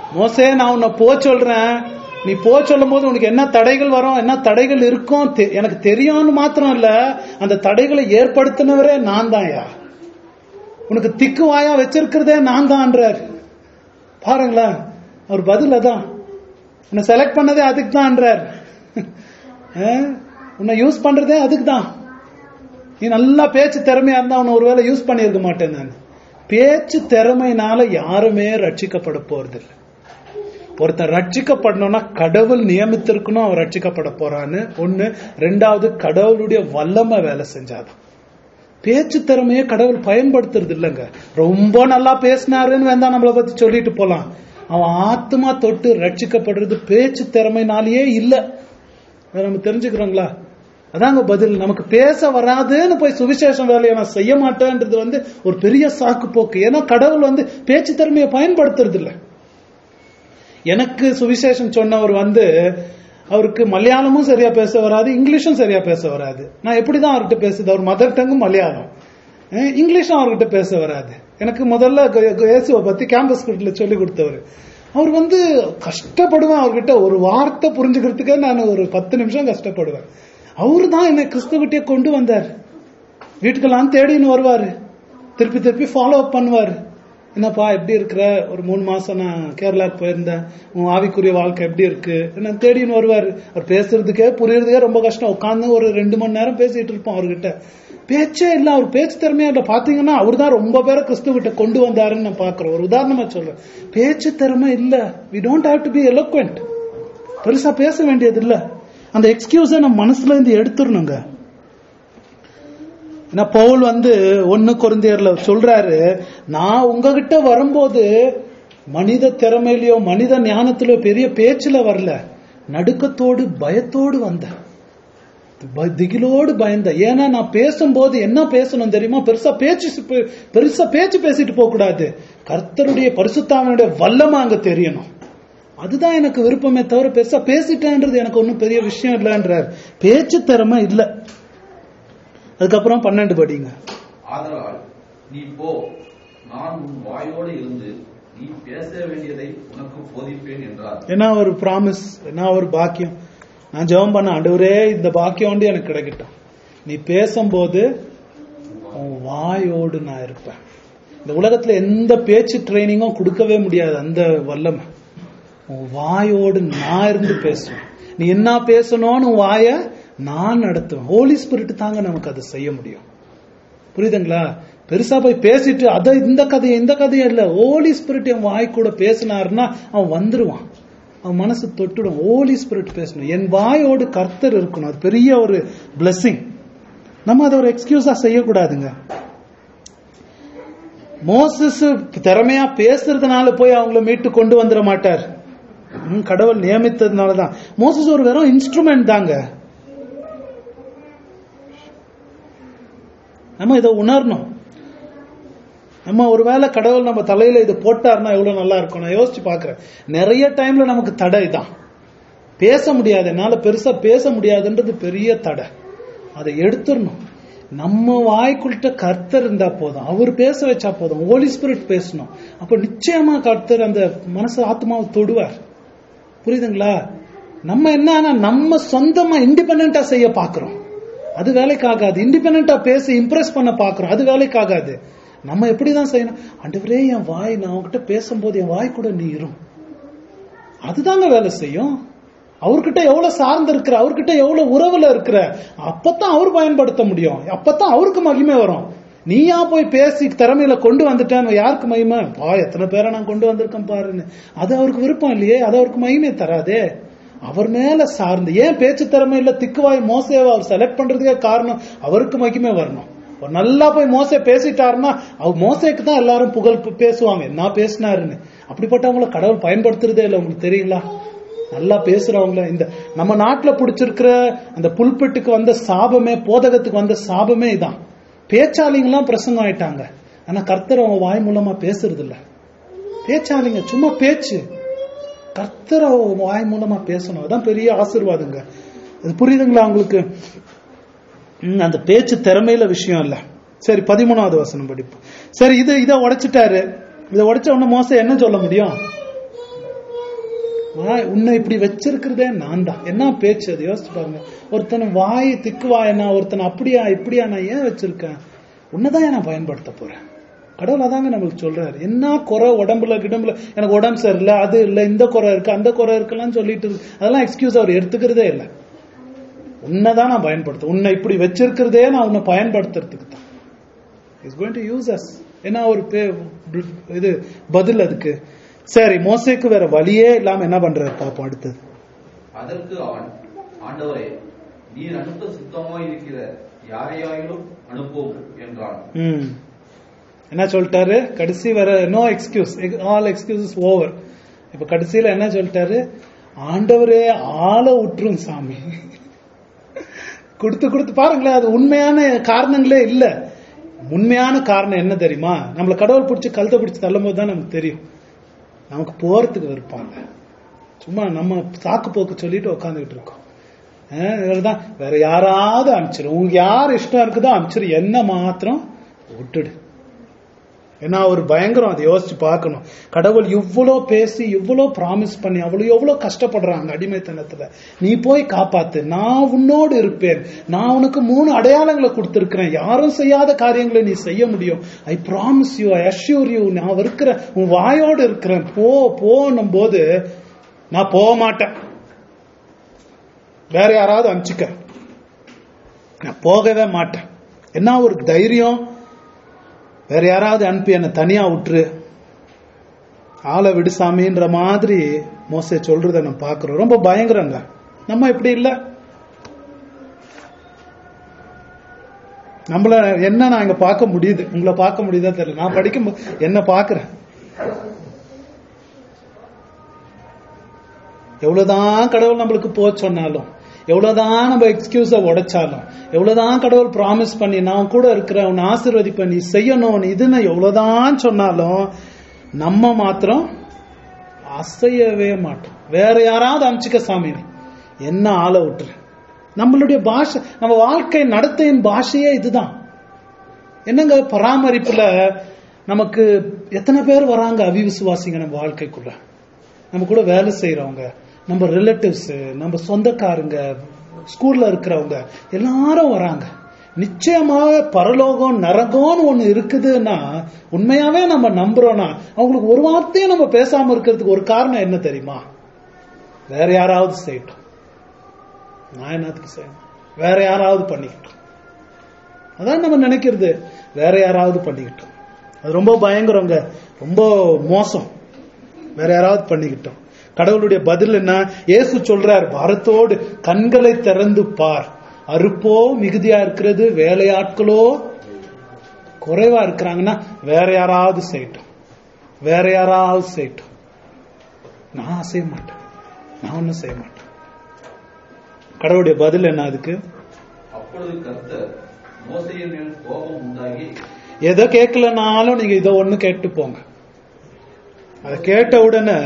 மோசே நான் உன்னை போ சொல்றேன் நீ போ சொல்லும் போது உனக்கு என்ன தடைகள் வரும் என்ன தடைகள் இருக்கும் தெ- எனக்கு தெரியும்னு மாத்திரம் இல்ல அந்த தடைகளை ஏற்படுத்தினவரே நான் தான்யா உனக்கு திக்கு வாயா வச்சிருக்கிறதே நான் தான்ன்றார் பாருங்களேன் அவர் பதில் அதான் உன்னை செலக்ட் பண்ணதே அதுக்கு தான்ன்றார் அஹ், உன்னை யூஸ் பண்றதே அதுக்கு தான் நீ நல்லா பேச்சு திறமையா இருந்தா உன்னை ஒருவேளை யூஸ் பண்ணியிருக்க மாட்டேன் நான் பேச்சு திறமையினால யாருமே ரட்சிக்கப்பட போறதில்லை ஒருத்தன் ரட்சிக்கப்படணும்னா கடவுள் நியமித்திருக்கணும் அவன் ரட்சிக்கப்பட போறான்னு ஒண்ணு ரெண்டாவது கடவுளுடைய வல்லமை வேலை செஞ்சாதான் பேச்சு திறமையை கடவுள் பயன்படுத்துறது இல்லைங்க ரொம்ப நல்லா பேசினாருன்னு வேண்டாம் நம்மளை பத்தி சொல்லிட்டு போலாம் அவன் ஆத்மா தொட்டு ரட்சிக்கப்படுறது பேச்சு திறமைனாலேயே இல்ல அதை நம்ம தெரிஞ்சுக்கிறோங்களா அதாங்க பதில் நமக்கு பேச வராதுன்னு போய் சுவிசேஷம் வேலையை நான் செய்ய மாட்டேன்றது வந்து ஒரு பெரிய சாக்கு போக்கு ஏன்னா கடவுள் வந்து பேச்சு திறமையை பயன்படுத்துறது இல்ல எனக்கு சுவிசேஷம் சொன்னவர் வந்து அவருக்கு மலையாளமும் சரியா பேச வராது இங்கிலீஷும் சரியா பேச வராது நான் எப்படிதான் அவர்கிட்ட பேசுது அவர் மதர் டங்கும் மலையாளம் அஹ் இங்கிலீஷும் அவர்கிட்ட பேச வராது எனக்கு முதல்ல க- க- இயேசுவை பத்தி கேம்பஸ் ஸ்கூல்ல சொல்லி கொடுத்தவர் அவர் வந்து கஷ்டப்படுவேன் அவர்கிட்ட ஒரு வார்த்தை புரிஞ்சுக்கிறதுக்கே நான் ஒரு பத்து நிமிஷம் கஷ்டப்படுவேன் அவரு தான் என்னை கிறிஸ்துவகிட்டே கொண்டு வந்தார் வீட்டுக்கெல்லாம் தேடின்னு வருவாரு திருப்பி திருப்பி ஃபாலோ அப் பண்ணுவாரு என்னப்பா எப்படி இருக்கிற ஒரு மூணு மாசம் நான் கேரளாக்கு போயிருந்தேன் உன் ஆவிக்குரிய வாழ்க்கை எப்படி இருக்கு என்ன தேடின்னு வருவாரு அவர் பேசுறதுக்கே புரியறதுக்கே ரொம்ப கஷ்டம் உட்காந்து ஒரு ரெண்டு மணி நேரம் பேசிட்டு இருப்போம் அவர்கிட்ட பேச்சே இல்ல அவர் பேச்சு திறமையா இல்ல பாத்தீங்கன்னா அவர் தான் ரொம்ப பேரை கிறிஸ்துவிட்ட கொண்டு வந்தாருன்னு நான் பாக்குறேன் ஒரு உதாரணமா சொல்றேன் பேச்சு திறமை இல்ல we don't have to be eloquent பெருசா பேச வேண்டியது இல்ல அந்த எக்ஸ்கியூஸை நம்ம மனசுல இருந்து எடுத்துடணுங்க ஏன்னா பவுல் வந்து ஒன்னு குருந்தியர்ல சொல்றாரு நான் உங்ககிட்ட வரும்போது மனித திறமையிலயோ மனித ஞானத்திலயோ பெரிய பேச்சுல வரல நடுக்கத்தோடு பயத்தோடு வந்தேன் ப- திகிலோடு பயந்த ஏன்னா நான் பேசும்போது என்ன பேசணும் தெரியுமா பெருசா பேச்சு சு- பெருசா பேச்சு பேசிட்டு போக கூடாது கர்த்தருடைய பரிசுத்தாமனுடைய வல்லமை அங்க தெரியணும் அதுதான் எனக்கு விருப்பமே தவிர பெருசா பேசிட்டேன்றது எனக்கு ஒன்றும் பெரிய விஷயம் இல்லைன்றார் பேச்சு திறமை இல்ல அதுக்கப்புறம் பன்னெண்டு படிங்க ஆதலால் நீ போ நான் உன் வாயோடு இருந்து நீ பேச வேண்டியதை உனக்கு போதிப்பேன் என்றார் என்ன ஒரு ப்ராமிஸ் என்ன ஒரு பாக்கியம் நான் ஜெபம் பண்ண ஆண்டவரே இந்த பாக்கியம் வந்து எனக்கு கிடைக்கட்டும் நீ பேசும்போது உன் வாயோடு நான் இருப்பேன் இந்த உலகத்துல எந்த பேச்சு ட்ரைனிங்கும் கொடுக்கவே முடியாது அந்த வல்லமை உன் வாயோடு நான் இருந்து பேசுவேன் நீ என்ன பேசணும்னு உன் வாய நான் நடத்துவேன் ஹோலி ஸ்பிரிட் தாங்க நமக்கு அதை செய்ய முடியும் புரியுதுங்களா பெருசா போய் பேசிட்டு அத இந்த கதையை இந்த கதையை இல்ல ஹோலி ஸ்பிரிட் என் வாய் கூட பேசினாருன்னா அவன் வந்துருவான் அவன் மனசு தொட்டுடும் ஹோலி ஸ்பிரிட் பேசணும் என் வாயோடு கர்த்தர் இருக்கணும் அது பெரிய ஒரு blessing நம்ம அதை ஒரு எக்ஸ்கியூஸா செய்யக்கூடாதுங்க மோசஸ் திறமையா பேசுறதுனால போய் அவங்கள மீட்டு கொண்டு வந்துட மாட்டார் ம், கடவுள் நியமித்ததுனால தான் மோசஸ் ஒரு வெறும் இன்ஸ்ட்ருமெண்ட் தாங்க நம்ம இதை உணரணும் நம்ம ஒருவேளை கடவுள் நம்ம தலையில இது போட்டாருன்னா எவ்வளவு நல்லா இருக்கும் நான் யோசிச்சு பாக்குறேன் நிறைய டைம்ல நமக்கு தடை தான் பேச முடியாது என்னால பெருசா பேச முடியாதுன்றது பெரிய தடை அதை எடுத்துடணும் நம்ம வாய்க்குள்கிட்ட கர்த்தர் இருந்தா போதும் அவர் பேச வச்சா போதும் ஹோலி ஸ்பிரிட் பேசணும் அப்ப நிச்சயமா கர்த்தர் அந்த மனசு ஆத்மாவை தொடுவார் புரியுதுங்களா நம்ம என்னன்னா நம்ம சொந்தமா இண்டிபெண்டா செய்ய பாக்குறோம் அது வேலைக்காகாது இண்டிபெண்டா பேசி இம்ப்ரெஸ் பண்ண பாக்குறோம் அது வேலைக்காகாது நம்ம எப்படிதான் செய்யணும் ஆண்டவரே என் வாய் நான் உன்கிட்ட பேசும்போது என் வாய் கூட நீ இரும் அதுதாங்க வேலை செய்யும் அவர்கிட்ட எவ்வளவு சார்ந்து இருக்கிற அவர்கிட்ட எவ்வளவு உறவுல இருக்கிற அப்பதான் அவர் பயன்படுத்த முடியும் அப்பதான் அவருக்கு மகிமை வரும் நீயா போய் பேசி திறமையில கொண்டு வந்துட்டேன்னு யாருக்கு மகிமை பா எத்தனை பேரை நான் கொண்டு வந்திருக்கேன் பாருன்னு அது அவருக்கு விருப்பம் இல்லையே அது அவருக்கு மகிமை தராதே அவர் மேல சார்ந்து ஏன் பேச்சு திறமை இல்ல திக்குவாய் மோசேவை அவர் செலக்ட் பண்றதுக்கே காரணம் அவருக்கு மகிமை வரணும் அவர் நல்லா போய் மோசே பேசிட்டாருன்னா அவர் மோசேக்கு தான் எல்லாரும் புகழ் பே- பேசுவாங்க என்ன பேசினாருன்னு அப்படிப்பட்டவங்கள கடவுள் பயன்படுத்துறதே இல்லை உங்களுக்கு தெரியுங்களா நல்லா பேசுறவங்கள இந்த நம்ம நாட்டுல பிடிச்சிருக்கிற அந்த புல்பெட்டுக்கு வந்த சாபமே போதகத்துக்கு வந்த சாபமே இதான் பேச்சாளிங்கெல்லாம் பிரசங்கம் ஆயிட்டாங்க ஆனா கர்த்தர் அவங்க வாய் மூலமா பேசுறது இல்ல பேச்சாளிங்க சும்மா பேச்சு கர்த்தர் அவங்க வாய் மூலமா பேசணும் அதான் பெரிய ஆசீர்வாதங்க அது புரியுதுங்களா உங்களுக்கு ம், அந்த பேச்சு திறமையில விஷயம் இல்ல சரி பதிமூணாவது வசனம் படிப்போம் சரி இது இதை உடைச்சிட்டாரு இதை உடைச்ச உடனே மோசம் என்ன சொல்ல முடியும் வாய் உன்னை இப்படி வச்சிருக்கிறதே நான் தான் என்ன பேச்சு அது யோசிச்சு பாருங்க ஒருத்தன் வாய் திக்கு வாயனா ஒருத்தன் அப்படியா இப்படியா நான் ஏன் வச்சிருக்கேன் உன்னதான் நான் பயன்படுத்த போறேன் கடவுள் அதாங்க நம்மளுக்கு சொல்றாரு என்ன குறை உடம்புல கிடம்புல எனக்கு உடம்பு சரியில்லை அது இல்லை இந்த குறை இருக்கு அந்த குறை இருக்குலாம் சொல்லிட்டு இருக்கு. அதெல்லாம் எக்ஸ்கியூஸ் அவர் எடுத்துக்கிறதே இல்லை உன்னைதான் நான் பயன்படுத்த உன்னை இப்படி வச்சிருக்கிறதே நான் உன்னை பயன்படுத்துறதுக்கு தான் is going to use us என்ன ஒரு பே- இது பதில் அதுக்கு சரி மோசேக்கு வேற வழியே இல்லாம என்ன பண்றாரு பாப்போம் அடுத்தது அதற்கு அவன் ஆண்டவரே நீர் அனுப்ப சுத்தமாய் இருக்கிற யாரையாயிலும் அனுப்பும் என்றான் ம் என்ன சொல்லிட்டாரு கடைசி வர no excuse all excuses over இப்ப கடைசியில என்ன சொல்லிட்டாரு ஆண்டவரே ஆளை விட்டுரும் சாமி கொடுத்து கொடுத்து பாருங்களேன் அது உண்மையான காரணங்களே இல்ல உண்மையான காரணம் என்ன தெரியுமா நம்மள கடவுள் பிடிச்சி கழுத்தை பிடிச்சி தள்ளும் போது தான் நமக்கு தெரியும் நமக்கு போறதுக்கு விருப்பாங்க சும்மா நம்ம சாக்கு போக்கு சொல்லிட்டு உட்காந்துக்கிட்டு இருக்கோம் அஹ் இவர்தான் வேற யாராவது அனுப்பிச்சிரு உங்களுக்கு யார் இஷ்டம் இருக்குதோ அனுப்பிச்சிரு என்ன மாத்திரம் விட்டுடு ஏன்னா ஒரு பயங்கரம் அதை யோசிச்சு பார்க்கணும் கடவுள் இவ்வளோ பேசி இவ்வளோ ப்ராமிஸ் பண்ணி அவ்வளோ எவ்வளோ கஷ்டப்படுறாங்க அடிமைத்தனத்துல நீ போய் காப்பாத்து நான் உன்னோடு இருப்பேன் நான் உனக்கு மூணு அடையாளங்களை கொடுத்திருக்கிறேன் யாரும் செய்யாத காரியங்களை நீ செய்ய முடியும் I promise you I assure you நான் இருக்கிற உன் வாயோடு இருக்கிறேன் போ போன்னும் போது நான் போக மாட்டேன் வேற யாராவது அனுப்பிச்சுக்க நான் போகவே மாட்டேன் என்ன ஒரு தைரியம் வேற யாராவது அனுப்பி என்னை தனியா விட்டுரு ஆளை விடுசாமின்ற மாதிரி மோசே சொல்றத நம்ம பார்க்கிறோம் ரொம்ப பயங்கரங்க நம்ம இப்படி இல்ல நம்மள என்ன நான் இங்க பார்க்க முடியுது உங்களை பார்க்க முடியுதா தெரியல நான் படிக்கும் போ- என்ன பார்க்கிறேன் எவ்வளவுதான் கடவுள் நம்மளுக்கு போ சொன்னாலும் எவ்வளவுதான் நம்ம எக்ஸ்கியூஸ உடைச்சாலும் எவ்வளவுதான் கடவுள் ப்ராமிஸ் பண்ணி நான் கூட இருக்கிறேன் உன்னை ஆசீர்வதிப்ப நீ செய்யணும் நீ இதுன்னு எவ்வளவுதான் சொன்னாலும் நம்ம மாத்திரம் அசையவே மாட்டோம் வேற யாராவது அனுப்பிச்சுக்க சாமி நீ. என்ன ஆளை விட்டுரு நம்மளுடைய பாஷை நம்ம வாழ்க்கை நடத்தையின் பாஷையே இதுதான் என்னங்க பராமரிப்புல நமக்கு எத்தனை பேர் வராங்க அவிவிசுவாசிங்க நம்ம வாழ்க்கைக்குள்ள நம்ம கூட வேலை செய்யறவங்க நம்ம ரிலேட்டிவ்ஸ் நம்ம சொந்தக்காரங்க ஸ்கூல்ல இருக்கிறவங்க எல்லாரும் வராங்க நிச்சயமாக பரலோகம் நரகம்னு ஒண்ணு இருக்குதுன்னா உண்மையாவே நம்ம நம்புறோம்னா அவங்களுக்கு ஒரு வார்த்தையும் நம்ம பேசாம இருக்கிறதுக்கு ஒரு காரணம் என்ன தெரியுமா வேற யாராவது செய்யட்டும் நான் என்னத்துக்கு செய்யணும் வேற யாராவது பண்ணிக்கிட்டோம் அதான் நம்ம நினைக்கிறது வேற யாராவது பண்ணிக்கிட்டோம் அது ரொம்ப பயங்கரங்க ரொம்ப மோசம் வேற யாராவது பண்ணிக்கிட்டோம் கடவுளுடைய பதில் என்ன இயேசு சொல்றார் பாரத்தோடு கண்களை திறந்து பார் அறுப்போ மிகுதியா இருக்கிறது வேலையாட்களோ குறைவா இருக்கிறாங்கன்னா வேற யாராவது செய்யட்டும் வேற யாராவது செய்யட்டும் நான் செய்ய மாட்டேன் நான் ஒன்னும் செய்ய மாட்டேன் கடவுளுடைய பதில் என்ன அதுக்கு அப்பொழுது கர்த்தர் மோசையின் மேல் கோபம் உண்டாகி எதை கேட்கலனாலும் நீங்க இதை ஒண்ணு கேட்டு போங்க அதை கேட்ட உடனே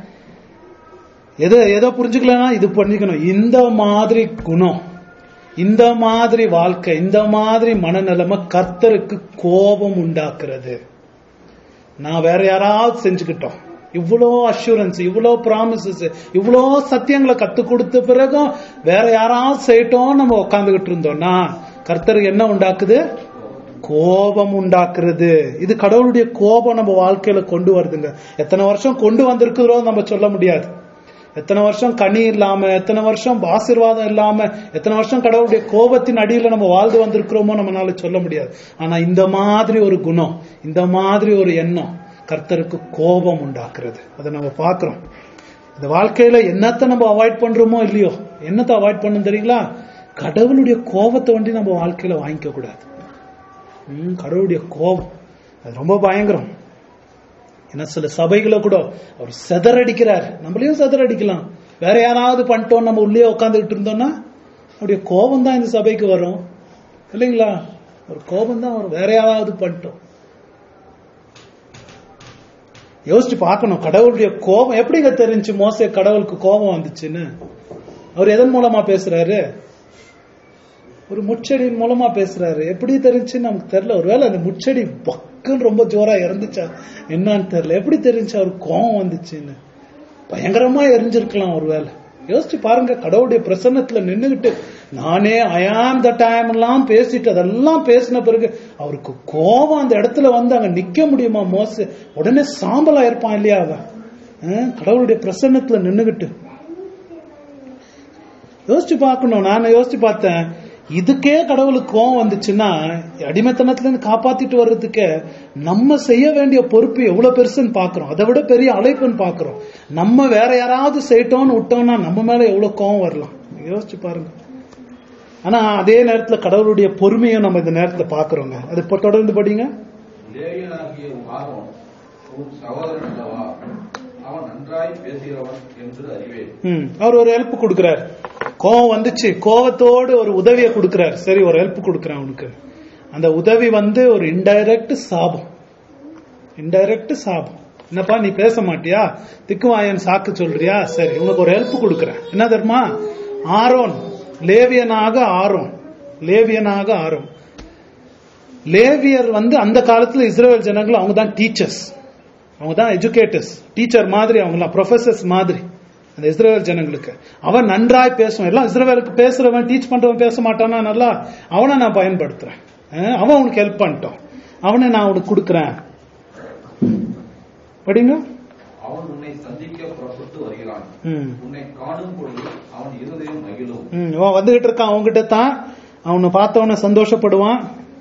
எதை எதை புரிஞ்சுக்கலனா இது பண்ணிக்கணும் இந்த மாதிரி குணம் இந்த மாதிரி வாழ்க்கை இந்த மாதிரி மனநிலைமை கர்த்தருக்கு கோபம் உண்டாக்குறது நான் வேற யாராவது செஞ்சுக்கிட்டோம் இவ்வளோ அஷூரன்ஸ் இவ்வளோ ப்ராமிசஸ் இவ்வளோ சத்தியங்களை கத்து கொடுத்த பிறகும் வேற யாராவது செய்யட்டும் நம்ம உட்காந்துக்கிட்டு இருந்தோம்னா கர்த்தருக்கு என்ன உண்டாக்குது கோபம் உண்டாக்குறது இது கடவுளுடைய கோபம் நம்ம வாழ்க்கையில கொண்டு வருதுங்க எத்தனை வருஷம் கொண்டு வந்திருக்கிறோ நம்ம சொல்ல முடியாது எத்தனை வருஷம் கனி இல்லாம எத்தனை வருஷம் ஆசீர்வாதம் இல்லாம எத்தனை வருஷம் கடவுளுடைய கோபத்தின் அடியில நம்ம வாழ்ந்து வந்திருக்கிறோமோ நம்மளால சொல்ல முடியாது ஆனா இந்த மாதிரி ஒரு குணம் இந்த மாதிரி ஒரு எண்ணம் கர்த்தருக்கு கோபம் உண்டாக்குறது அதை நம்ம பார்க்கிறோம் இந்த வாழ்க்கையில என்னத்தை நம்ம அவாய்ட் பண்றோமோ இல்லையோ என்னத்தை அவாய்ட் பண்ணணும் தெரியுங்களா கடவுளுடைய கோபத்தை வண்டி நம்ம வாழ்க்கையில வாங்கிக்க கூடாது ம், கடவுளுடைய கோபம் அது ரொம்ப பயங்கரம் ஏன்னா சில சபைகளை கூட அவர் செதறடிக்கிறார் நம்மளையும் செதறடிக்கலாம் வேற யாராவது பண்ணிட்டோம் நம்ம உள்ளே உட்காந்துக்கிட்டு இருந்தோம்னா அவருடைய கோபம் தான் இந்த சபைக்கு வரும் இல்லைங்களா ஒரு கோபம் தான் வரும் வேற யாராவது பண்ணிட்டோம் யோசிச்சு பார்க்கணும் கடவுளுடைய கோபம் எப்படிங்க தெரிஞ்சு மோசே கடவுளுக்கு கோபம் வந்துச்சுன்னு அவர் எதன் மூலமா பேசுறாரு ஒரு முச்செடியின் மூலமா பேசுறாரு எப்படி தெரிஞ்சுன்னு நமக்கு தெரியல ஒருவேளை அந்த முச்செடி பக்குன்னு ரொம்ப ஜோரா இறந்துச்சா என்னன்னு தெரியல எப்படி தெரிஞ்சு அவருக்கு கோவம் வந்துச்சுன்னு பயங்கரமா எரிஞ்சிருக்கலாம் ஒருவேளை யோசிச்சு பாருங்க கடவுளுடைய பிரசன்னத்துல நின்னுகிட்டு நானே அயாம் த டைம் எல்லாம் பேசிட்டு அதெல்லாம் பேசின பிறகு அவருக்கு கோபம் அந்த இடத்துல வந்து அங்க நிக்க முடியுமா மோச உடனே சாம்பலா இருப்பான் இல்லையா அவன் அஹ், கடவுளுடைய பிரசன்னத்துல நின்னுகிட்டு யோசிச்சு பார்க்கணும் நான் யோசிச்சு பார்த்தேன் இதுக்கே கடவுளுக்கு கோவம் வந்துச்சுன்னா அடிமைத்தனத்துல இருந்து காப்பாத்திட்டு வர்றதுக்கே நம்ம செய்ய வேண்டிய பொறுப்பு எவ்வளவு பெருசுன்னு பாக்குறோம் அதை விட பெரிய அழைப்புன்னு பாக்குறோம் நம்ம வேற யாராவது செய்யட்டோம்னு விட்டோம்னா நம்ம மேல எவ்வளவு கோவம் வரலாம் யோசிச்சு பாருங்க ஆனா அதே நேரத்துல கடவுளுடைய பொறுமையை நம்ம இந்த நேரத்துல பாக்குறோங்க அது இப்போ தொடர்ந்து படிங்க லேவியனாகிய ஆரோன் உன் சகோதரன் அல்லவா அவன் நன்றாய் பேசுகிறவன் என்று அறிவேன் ம் அவர் ஒரு ஹெல்ப் கொடுக்கிறார் கோவம் வந்துச்சு கோவத்தோடு ஒரு உதவியை கொடுக்கிறார் சரி ஒரு ஹெல்ப் கொடுக்குறேன் அவனுக்கு அந்த உதவி வந்து ஒரு இன்டைரக்ட் சாபம் இன்டைரக்ட் சாபம் என்னப்பா நீ பேச மாட்டியா திக்குவாயன் சாக்கு சொல்றியா சரி உனக்கு ஒரு ஹெல்ப் கொடுக்குறேன் என்ன தெரியுமா ஆரோன் லேவியனாக ஆரோன் லேவியனாக ஆரோன் லேவியர் வந்து அந்த காலத்துல இஸ்ரேல் ஜனங்கள் அவங்க தான் டீச்சர்ஸ் அவங்க தான் எஜுகேட்டர்ஸ் டீச்சர் மாதிரி அவங்களாம் ப்ரொஃபசர்ஸ் மாதிரி அந்த இஸ்ரேல் ஜனங்களுக்கு அவன் நன்றாய் பேசுவான் எல்லாம் இஸ்ரேலுக்கு பேசுறவன் டீச் பண்றவன் பேச மாட்டானா நல்லா அவனை நான் பயன்படுத்துறேன் அஹ் அவன் உனக்கு ஹெல்ப் பண்ணிட்டோம் அவனை நான் உனக்கு கொடுக்குறேன் படிங்க அவன் உன்னை சந்திக்க புறப்பட்டு வருகிறான் ம் உன்னை காணும் பொழுது அவன் இருதயம் மகிழும் ம், இவன் வந்துகிட்டு இருக்கான் அவன்கிட்ட தான் அவனை பார்த்தவன சந்தோஷப்படுவான்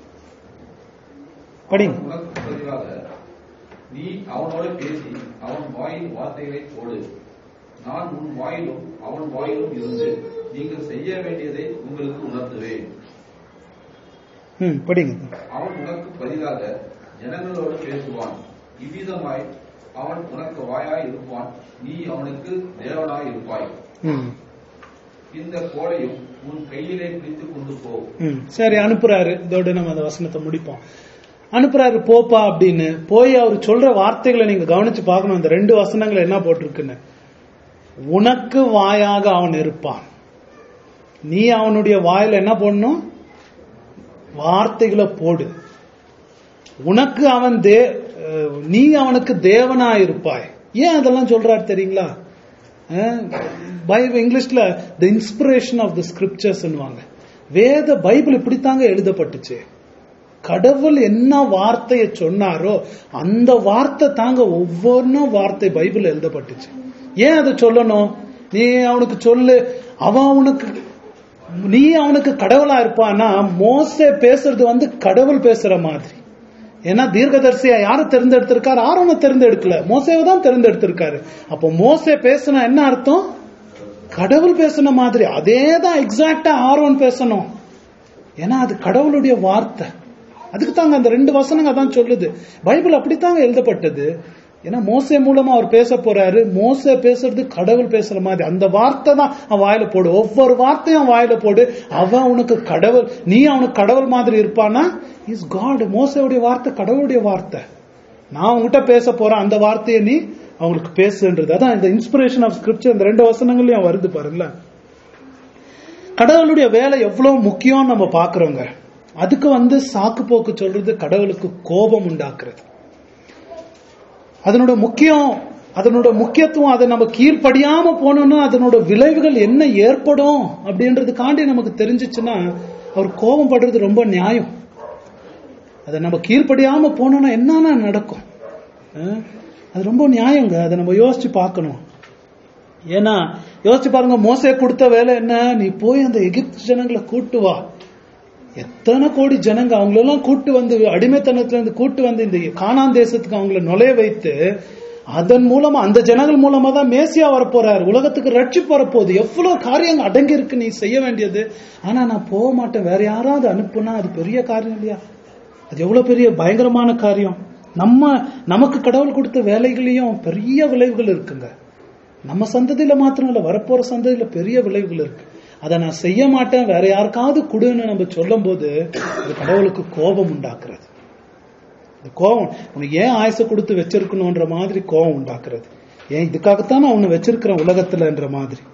படிங்க அவன் உனக்கு பதிலாக நீ அவனோடு பேசி அவன் வாயில் வார்த்தைகளை போடு நான் உன் வாயிலும் அவன் வாயிலும் இருந்து நீங்கள் செய்ய வேண்டியதை உங்களுக்கு உணர்த்துவேன் ம் படிங்க அவன் உனக்கு பதிலாக ஜனங்களோடு பேசுவான் இவ்விதமாய் அவன் உனக்கு வாயாய் இருப்பான் நீ அவனுக்கு தேவனாய் இருப்பாய் ம் இந்த கோடையும் உன் கையிலே பிடித்துக் கொண்டு போ ம் சரி அனுப்புறாரு இதோட நம்ம அந்த வசனத்தை முடிப்போம் அனுப்புறாரு போப்பா அப்படின்னு போய் அவர் சொல்ற வார்த்தைகளை நீங்க கவனிச்சு பார்க்கணும் இந்த ரெண்டு வசனங்கள் என்ன போட்டிருக்குன்னு உனக்கு வாயாக அவன் இருப்பான் நீ அவனுடைய வாயில என்ன போடணும் வார்த்தைகளை போடு உனக்கு அவன் தே அஹ், நீ அவனுக்கு தேவனா இருப்பாய் ஏன் அதெல்லாம் சொல்றாரு தெரியுங்களா பைபிள் இங்கிலீஷ்ல the inspiration of the scriptures வேத பைபிள் இப்படித்தாங்க எழுதப்பட்டுச்சு கடவுள் என்ன வார்த்தையை சொன்னாரோ அந்த வார்த்தை தாங்க ஒவ்வொன்றும் வார்த்தை பைபிள் எழுதப்பட்டுச்சு ஏன் அதை சொல்லணும் நீ அவனுக்கு சொல்லு அவன் அவனுக்கு நீ அவனுக்கு கடவுளா இருப்பான்னா மோசே பேசுறது வந்து கடவுள் பேசுற மாதிரி ஏன்னா தீர்க்கதரிசியா யாரை தேர்ந்தெடுத்திருக்காரு ஆரோனை தேர்ந்தெடுக்கல மோசேவை தான் தேர்ந்தெடுத்திருக்காரு அப்போ மோசே பேசுனா என்ன அர்த்தம் கடவுள் பேசுன மாதிரி அதே தான் எக்ஸாக்டா ஆரோன் பேசணும் ஏன்னா அது கடவுளுடைய வார்த்தை அதுக்கு தாங்க அந்த ரெண்டு வசனங்க அதான் சொல்லுது பைபிள் அப்படித்தாங்க எழுதப்பட்டது ஏன்னா மோசே மூலமா அவர் பேச போறாரு மோசே பேசுறது கடவுள் பேசுற மாதிரி அந்த வார்த்தை தான் அவன் வாயில போடு ஒவ்வொரு வார்த்தையும் அவன் வாயில போடு அவன் உனக்கு கடவுள் நீ அவனுக்கு கடவுள் மாதிரி இருப்பானா இஸ் காட் மோசையுடைய வார்த்தை கடவுளுடைய வார்த்தை நான் உங்ககிட்ட பேச போறேன் அந்த வார்த்தையை நீ அவங்களுக்கு பேசுன்றது அதான் இந்த இன்ஸ்பிரேஷன் ஆஃப் ஸ்கிரிப்சர் இந்த ரெண்டு வசனங்களையும் வருது பாருங்களேன் கடவுளுடைய வேலை எவ்வளவு முக்கியம் நம்ம பாக்குறோங்க அதுக்கு வந்து சாக்கு போக்கு சொல்றது கடவுளுக்கு கோபம் உண்டாக்குறது அதனோட முக்கியம் அதனோட முக்கியத்துவம் அதை நம்ம கீழ்ப்படியாம போனோம்னா அதனோட விளைவுகள் என்ன ஏற்படும் அப்படின்றதுக்காண்டி நமக்கு தெரிஞ்சிச்சுன்னா அவர் கோபம் படுறது ரொம்ப நியாயம் அதை நம்ம கீழ்ப்படியாம போனோம்னா என்னன்னா நடக்கும் அஹ்? அது ரொம்ப நியாயங்க அதை நம்ம யோசிச்சு பார்க்கணும் ஏன்னா யோசிச்சு பாருங்க மோசே கொடுத்த வேலை என்ன நீ போய் அந்த எகிப்து ஜனங்களை கூட்டு வா எத்தனை கோடி ஜனங்க அவங்களெல்லாம் கூட்டு வந்து அடிமைத்தனத்துல இருந்து கூட்டு வந்து இந்த கானான் தேசத்துக்கு அவங்கள நுழைய வைத்து அதன் மூலமா அந்த ஜனங்கள் மூலமா தான் மேசியா வரப்போறாரு உலகத்துக்கு ரட்சிப்பு வரப்போகுது எவ்வளவு காரியங்கள் அடங்கி இருக்கு நீ செய்ய வேண்டியது ஆனா நான் போக மாட்டேன் வேற யாராவது அனுப்புனா அது பெரிய காரியம் இல்லையா அது எவ்வளவு பெரிய பயங்கரமான காரியம் நம்ம நமக்கு கடவுள் கொடுத்த வேலைகளையும் பெரிய விளைவுகள் இருக்குங்க நம்ம சந்ததியில மாத்திரம் இல்ல வரப்போற சந்ததியில பெரிய விளைவுகள் இருக்கு அதை நான் செய்ய மாட்டேன் வேற யாருக்காவது கொடுன்னு நம்ம சொல்லும் போது அது கடவுளுக்கு கோபம் உண்டாக்குறது இந்த கோபம் உனக்கு ஏன் ஆயுச கொடுத்து வச்சிருக்கணும்ன்ற மாதிரி கோபம் உண்டாக்குறது ஏன் இதுக்காகத்தான் நான் உன்னை வச்சிருக்கிறேன் உலகத்துலன்ற மாதிரி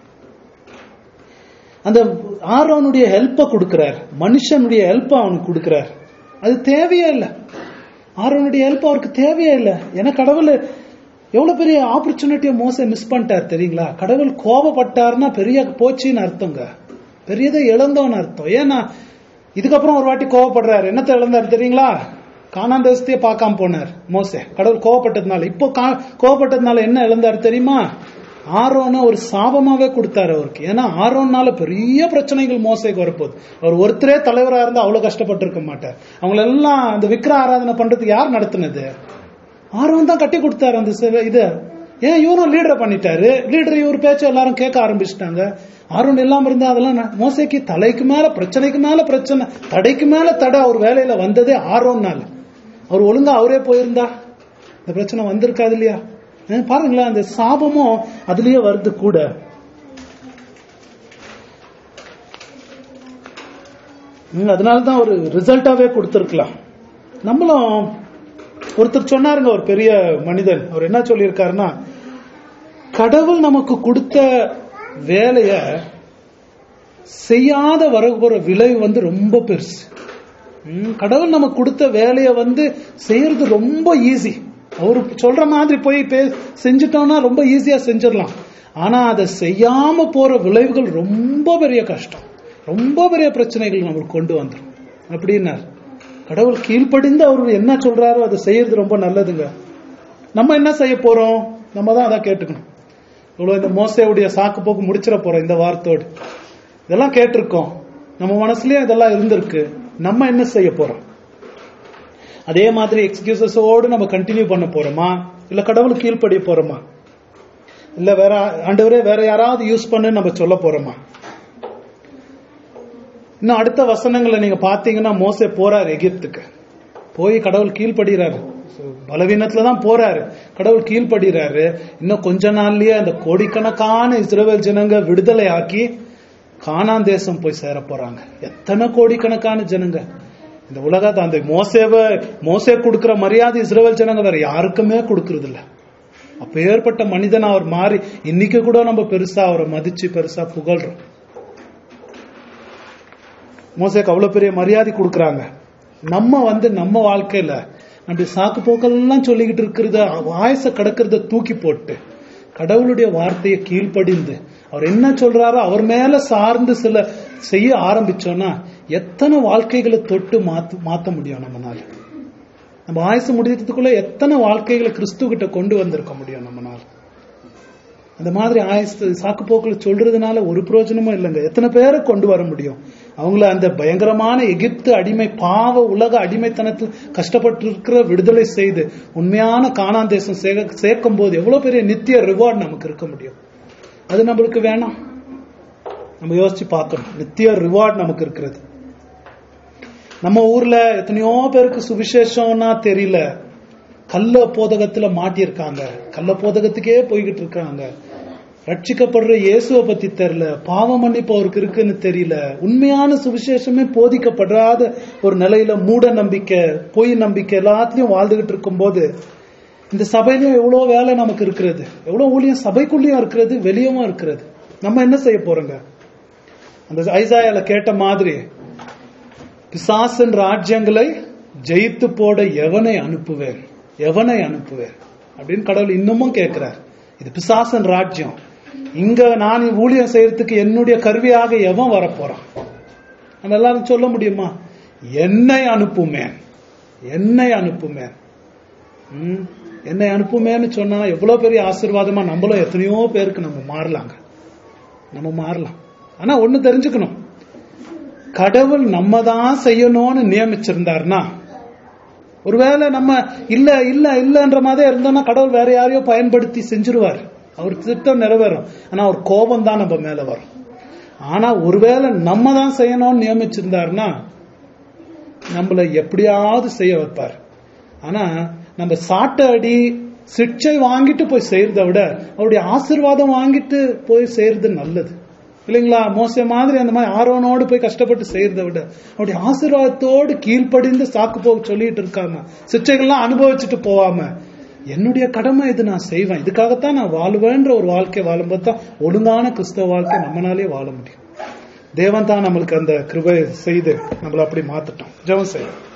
அந்த ஆரோனுடைய ஹெல்ப்ப கொடுக்கிறார் மனுஷனுடைய ஹெல்ப்ப அவனுக்கு கொடுக்கிறார் அது தேவையே இல்லை ஆரோனுடைய ஹெல்ப் அவருக்கு தேவையே இல்லை ஏன்னா கடவுள் எவ்வளவு பெரிய ஆப்பர்ச்சுனிட்டியை மோச மிஸ் பண்ணிட்டார் தெரியுங்களா கடவுள் கோபப்பட்டாருன்னா பெரிய போச்சுன்னு அர்த்தங்க பெரியதை இழந்தோன்னு அர்த்தம் ஏன்னா இதுக்கப்புறம் ஒரு வாட்டி கோவப்படுறாரு என்னத்தை இழந்தாரு தெரியுங்களா காணாந்த தேசத்தையே பார்க்காம போனார் மோசே கடவுள் கோவப்பட்டதுனால இப்போ கா- கோவப்பட்டதுனால என்ன இழந்தாரு தெரியுமா ஆரோனை ஒரு சாபமாவே கொடுத்தாரு அவருக்கு ஏன்னா ஆரோன்னால பெரிய பிரச்சனைகள் மோசைக்கு வரப்போகுது அவர் ஒருத்தரே தலைவரா இருந்தா அவ்வளவு கஷ்டப்பட்டு இருக்க மாட்டார் அவங்களெல்லாம் அந்த விக்கிர ஆராதனை பண்றதுக்கு யார் நடத்துனது ஆர்வம் தான் கட்டி கொடுத்தாரு அந்த சில இது ஏன் இவரும் லீடரை பண்ணிட்டாரு லீடர் இவர் பேச்ச எல்லாரும் கேட்க ஆரம்பிச்சிட்டாங்க ஆர்வம் இல்லாம இருந்தா அதெல்லாம் ந- மோசைக்கு தலைக்கு மேல பிரச்சனைக்கு மேல பிரச்சனை தடைக்கு மேல தடை அவர் வேலையில வந்ததே ஆர்வம்னால அவர் ஒழுங்கா அவரே போயிருந்தா இந்த பிரச்சனை வந்திருக்காது இல்லையா அஹ் பாருங்களேன் அந்த சாபமும் அதுலயே வருது கூட ம், அதனாலதான் ஒரு ரிசல்ட்டாவே கொடுத்திருக்கலாம் நம்மளும் ஒருத்தர் சொன்னாருங்க ஒரு பெரிய மனிதன் அவர் என்ன சொல்லியிருக்காருன்னா கடவுள் நமக்கு கொடுத்த வேலைய செய்யாத வரப்போற விளைவு வந்து ரொம்ப பெருசு ம், கடவுள் நமக்கு கொடுத்த வேலையை வந்து செய்யறது ரொம்ப ஈஸி அவரு சொல்ற மாதிரி போய் பே- செஞ்சுட்டோம்னா ரொம்ப ஈஸியா செஞ்சிடலாம் ஆனா அதை செய்யாம போற விளைவுகள் ரொம்ப பெரிய கஷ்டம் ரொம்ப பெரிய பிரச்சனைகள் நம்மளுக்கு கொண்டு வந்துடும் அப்படின்னார் கடவுள் கீழ்ப்படிந்து அவர் என்ன சொல்றாரோ அதை செய்யறது ரொம்ப நல்லதுங்க நம்ம என்ன செய்ய போறோம் நம்ம தான் அதான் கேட்டுக்கணும் இவ்வளவு இந்த மோசையுடைய சாக்கு போக்கு முடிச்சிட போறோம் இந்த வார்த்தையோடு இதெல்லாம் கேட்டிருக்கோம் நம்ம மனசுலயே இதெல்லாம் இருந்திருக்கு நம்ம என்ன செய்ய போறோம் அதே மாதிரி எக்ஸ்கியூசஸோடு நம்ம கண்டினியூ பண்ண போறோமா இல்ல கடவுளுக்கு கீழ்ப்படிய போறோமா இல்ல வேற ஆண்டவரே வேற யாராவது யூஸ் பண்ணு நம்ம சொல்ல போறோமா இன்னும் அடுத்த வசனங்களை நீங்க பாத்தீங்கன்னா மோசே போறாரு எகிப்துக்கு போய் கடவுள் கீழ்ப்படுகிறாரு பலவீனத்துல தான் போறாரு கடவுள் கீழ்ப்படுகிறாரு இன்னும் கொஞ்ச நாள்லயே அந்த கோடிக்கணக்கான இஸ்ரவேல் ஜனங்க விடுதலை ஆக்கி கானான் தேசம் போய் சேர போறாங்க எத்தனை கோடிக்கணக்கான ஜனங்க இந்த உலகத்தை அந்த மோசேவை மோசே கொடுக்கிற மரியாதை இஸ்ரவேல் ஜனங்க வேற யாருக்குமே கொடுக்கறது இல்ல அப்ப ஏற்பட்ட மனிதன் அவர் மாறி இன்னைக்கு கூட நம்ம பெருசா அவரை மதிச்சு பெருசா புகழ்றோம் மோசேக்கு அவ்வளவு பெரிய மரியாதை கொடுக்கறாங்க நம்ம வந்து நம்ம வாழ்க்கையில அப்படி சாக்கு போக்கெல்லாம் சொல்லிக்கிட்டு இருக்கிறத வாயச கடக்கிறத தூக்கி போட்டு கடவுளுடைய வார்த்தையை கீழ்ப்படிந்து அவர் என்ன சொல்றாரோ அவர் மேல சார்ந்து சில செய்ய ஆரம்பிச்சோம்னா எத்தனை வாழ்க்கைகளை தொட்டு மாத்து மாத்த முடியும் நம்மனால நம்ம ஆயுசு முடியறதுக்குள்ள எத்தனை வாழ்க்கைகளை கிறிஸ்து கிட்ட கொண்டு வந்திருக்க முடியும் நம்மனால அந்த மாதிரி ஆயுசு சாக்கு போக்கில் சொல்றதுனால ஒரு பிரயோஜனமும் இல்லைங்க எத்தனை பேரை கொண்டு வர முடியும் அவங்கள அந்த பயங்கரமான எகிப்து அடிமை பாவ உலக அடிமைத்தனத்தில் கஷ்டப்பட்டு இருக்கிற விடுதலை செய்து உண்மையான காணான் தேசம் சேர்க்க- சேர்க்கும் போது எவ்வளவு பெரிய நித்திய ரிவார்டு நமக்கு இருக்க முடியும் அது நம்மளுக்கு வேணாம் நம்ம யோசிச்சு பார்க்கணும் நித்திய ரிவார்டு நமக்கு இருக்கிறது நம்ம ஊர்ல எத்தனையோ பேருக்கு சுவிசேஷம்னா தெரியல கள்ள போதகத்துல மாட்டியிருக்காங்க கள்ள போதகத்துக்கே போய்கிட்டு இருக்காங்க ரட்சிக்கப்படுற இயேசுவை பத்தி தெரியல பாவ மன்னிப்பு அவருக்கு இருக்குன்னு தெரியல உண்மையான சுவிசேஷமே போதிக்கப்படாத ஒரு நிலையில மூட நம்பிக்கை பொய் நம்பிக்கை எல்லாத்துலயும் வாழ்ந்துகிட்டு இருக்கும்போது இந்த சபையிலும் எவ்வளவு வேலை நமக்கு இருக்கிறது எவ்வளவு ஊழியம் சபைக்குள்ளேயும் இருக்கிறது வெளியவும் இருக்கிறது நம்ம என்ன செய்ய போறோங்க அந்த ஐசாயால கேட்ட மாதிரி பிசாசன் ராஜ்யங்களை ஜெயித்து போட எவனை அனுப்புவேன் எவனை அனுப்புவேன் அப்படின்னு கடவுள் இன்னமும் கேட்கிறார் இது பிசாசன் ராஜ்யம் இங்க நான் ஊழியம் செய்யறதுக்கு என்னுடைய கருவியாக எவன் வரப்போறான் நம்ம எல்லாரும் சொல்ல முடியுமா என்னை அனுப்புமேன் என்னை அனுப்புமேன் ம், என்னை அனுப்புமேன்னு சொன்னா எவ்வளவு பெரிய ஆசீர்வாதமா நம்மளும் எத்தனையோ பேருக்கு நம்ம மாறலாங்க நம்ம மாறலாம் ஆனா ஒண்ணு தெரிஞ்சுக்கணும் கடவுள் நம்ம தான் செய்யணும்னு நியமிச்சிருந்தாருன்னா ஒருவேளை நம்ம இல்ல இல்ல இல்லன்ற மாதிரி இருந்தோம்னா கடவுள் வேற யாரையோ பயன்படுத்தி செஞ்சிருவார் அவர் திட்டம் நிறைவேறும் ஆனா அவர் கோபம் தான் நம்ம மேல வரும் ஆனா ஒருவேளை நம்ம தான் செய்யணும்னு நியமிச்சிருந்தாருன்னா நம்மள எப்படியாவது செய்ய வைப்பார் ஆனா நம்ம சாட்டை அடி சிக்ஷை வாங்கிட்டு போய் செய்யறதை விட அவருடைய ஆசீர்வாதம் வாங்கிட்டு போய் செய்யறது நல்லது இல்லைங்களா மோச மாதிரி அந்த மாதிரி ஆர்வனோடு போய் கஷ்டப்பட்டு செய்யறதை விட அவருடைய ஆசீர்வாதத்தோடு கீழ்ப்படிந்து சாக்கு போக சொல்லிட்டு இருக்காம சிக்ஷைகள்லாம் அனுபவிச்சுட்டு போவாம என்னுடைய கடமை இது நான் செய்வேன் இதுக்காகத்தான் நான் வாழுவேன்ற ஒரு வாழ்க்கை வாழும்போது தான் ஒழுங்கான கிறிஸ்தவ வாழ்க்கை நம்மளாலே வாழ முடியும் தேவன் தான் நம்மளுக்கு அந்த கிருபை செய்து நம்மள அப்படி மாத்திட்டோம் ஜெபம் செய்யும்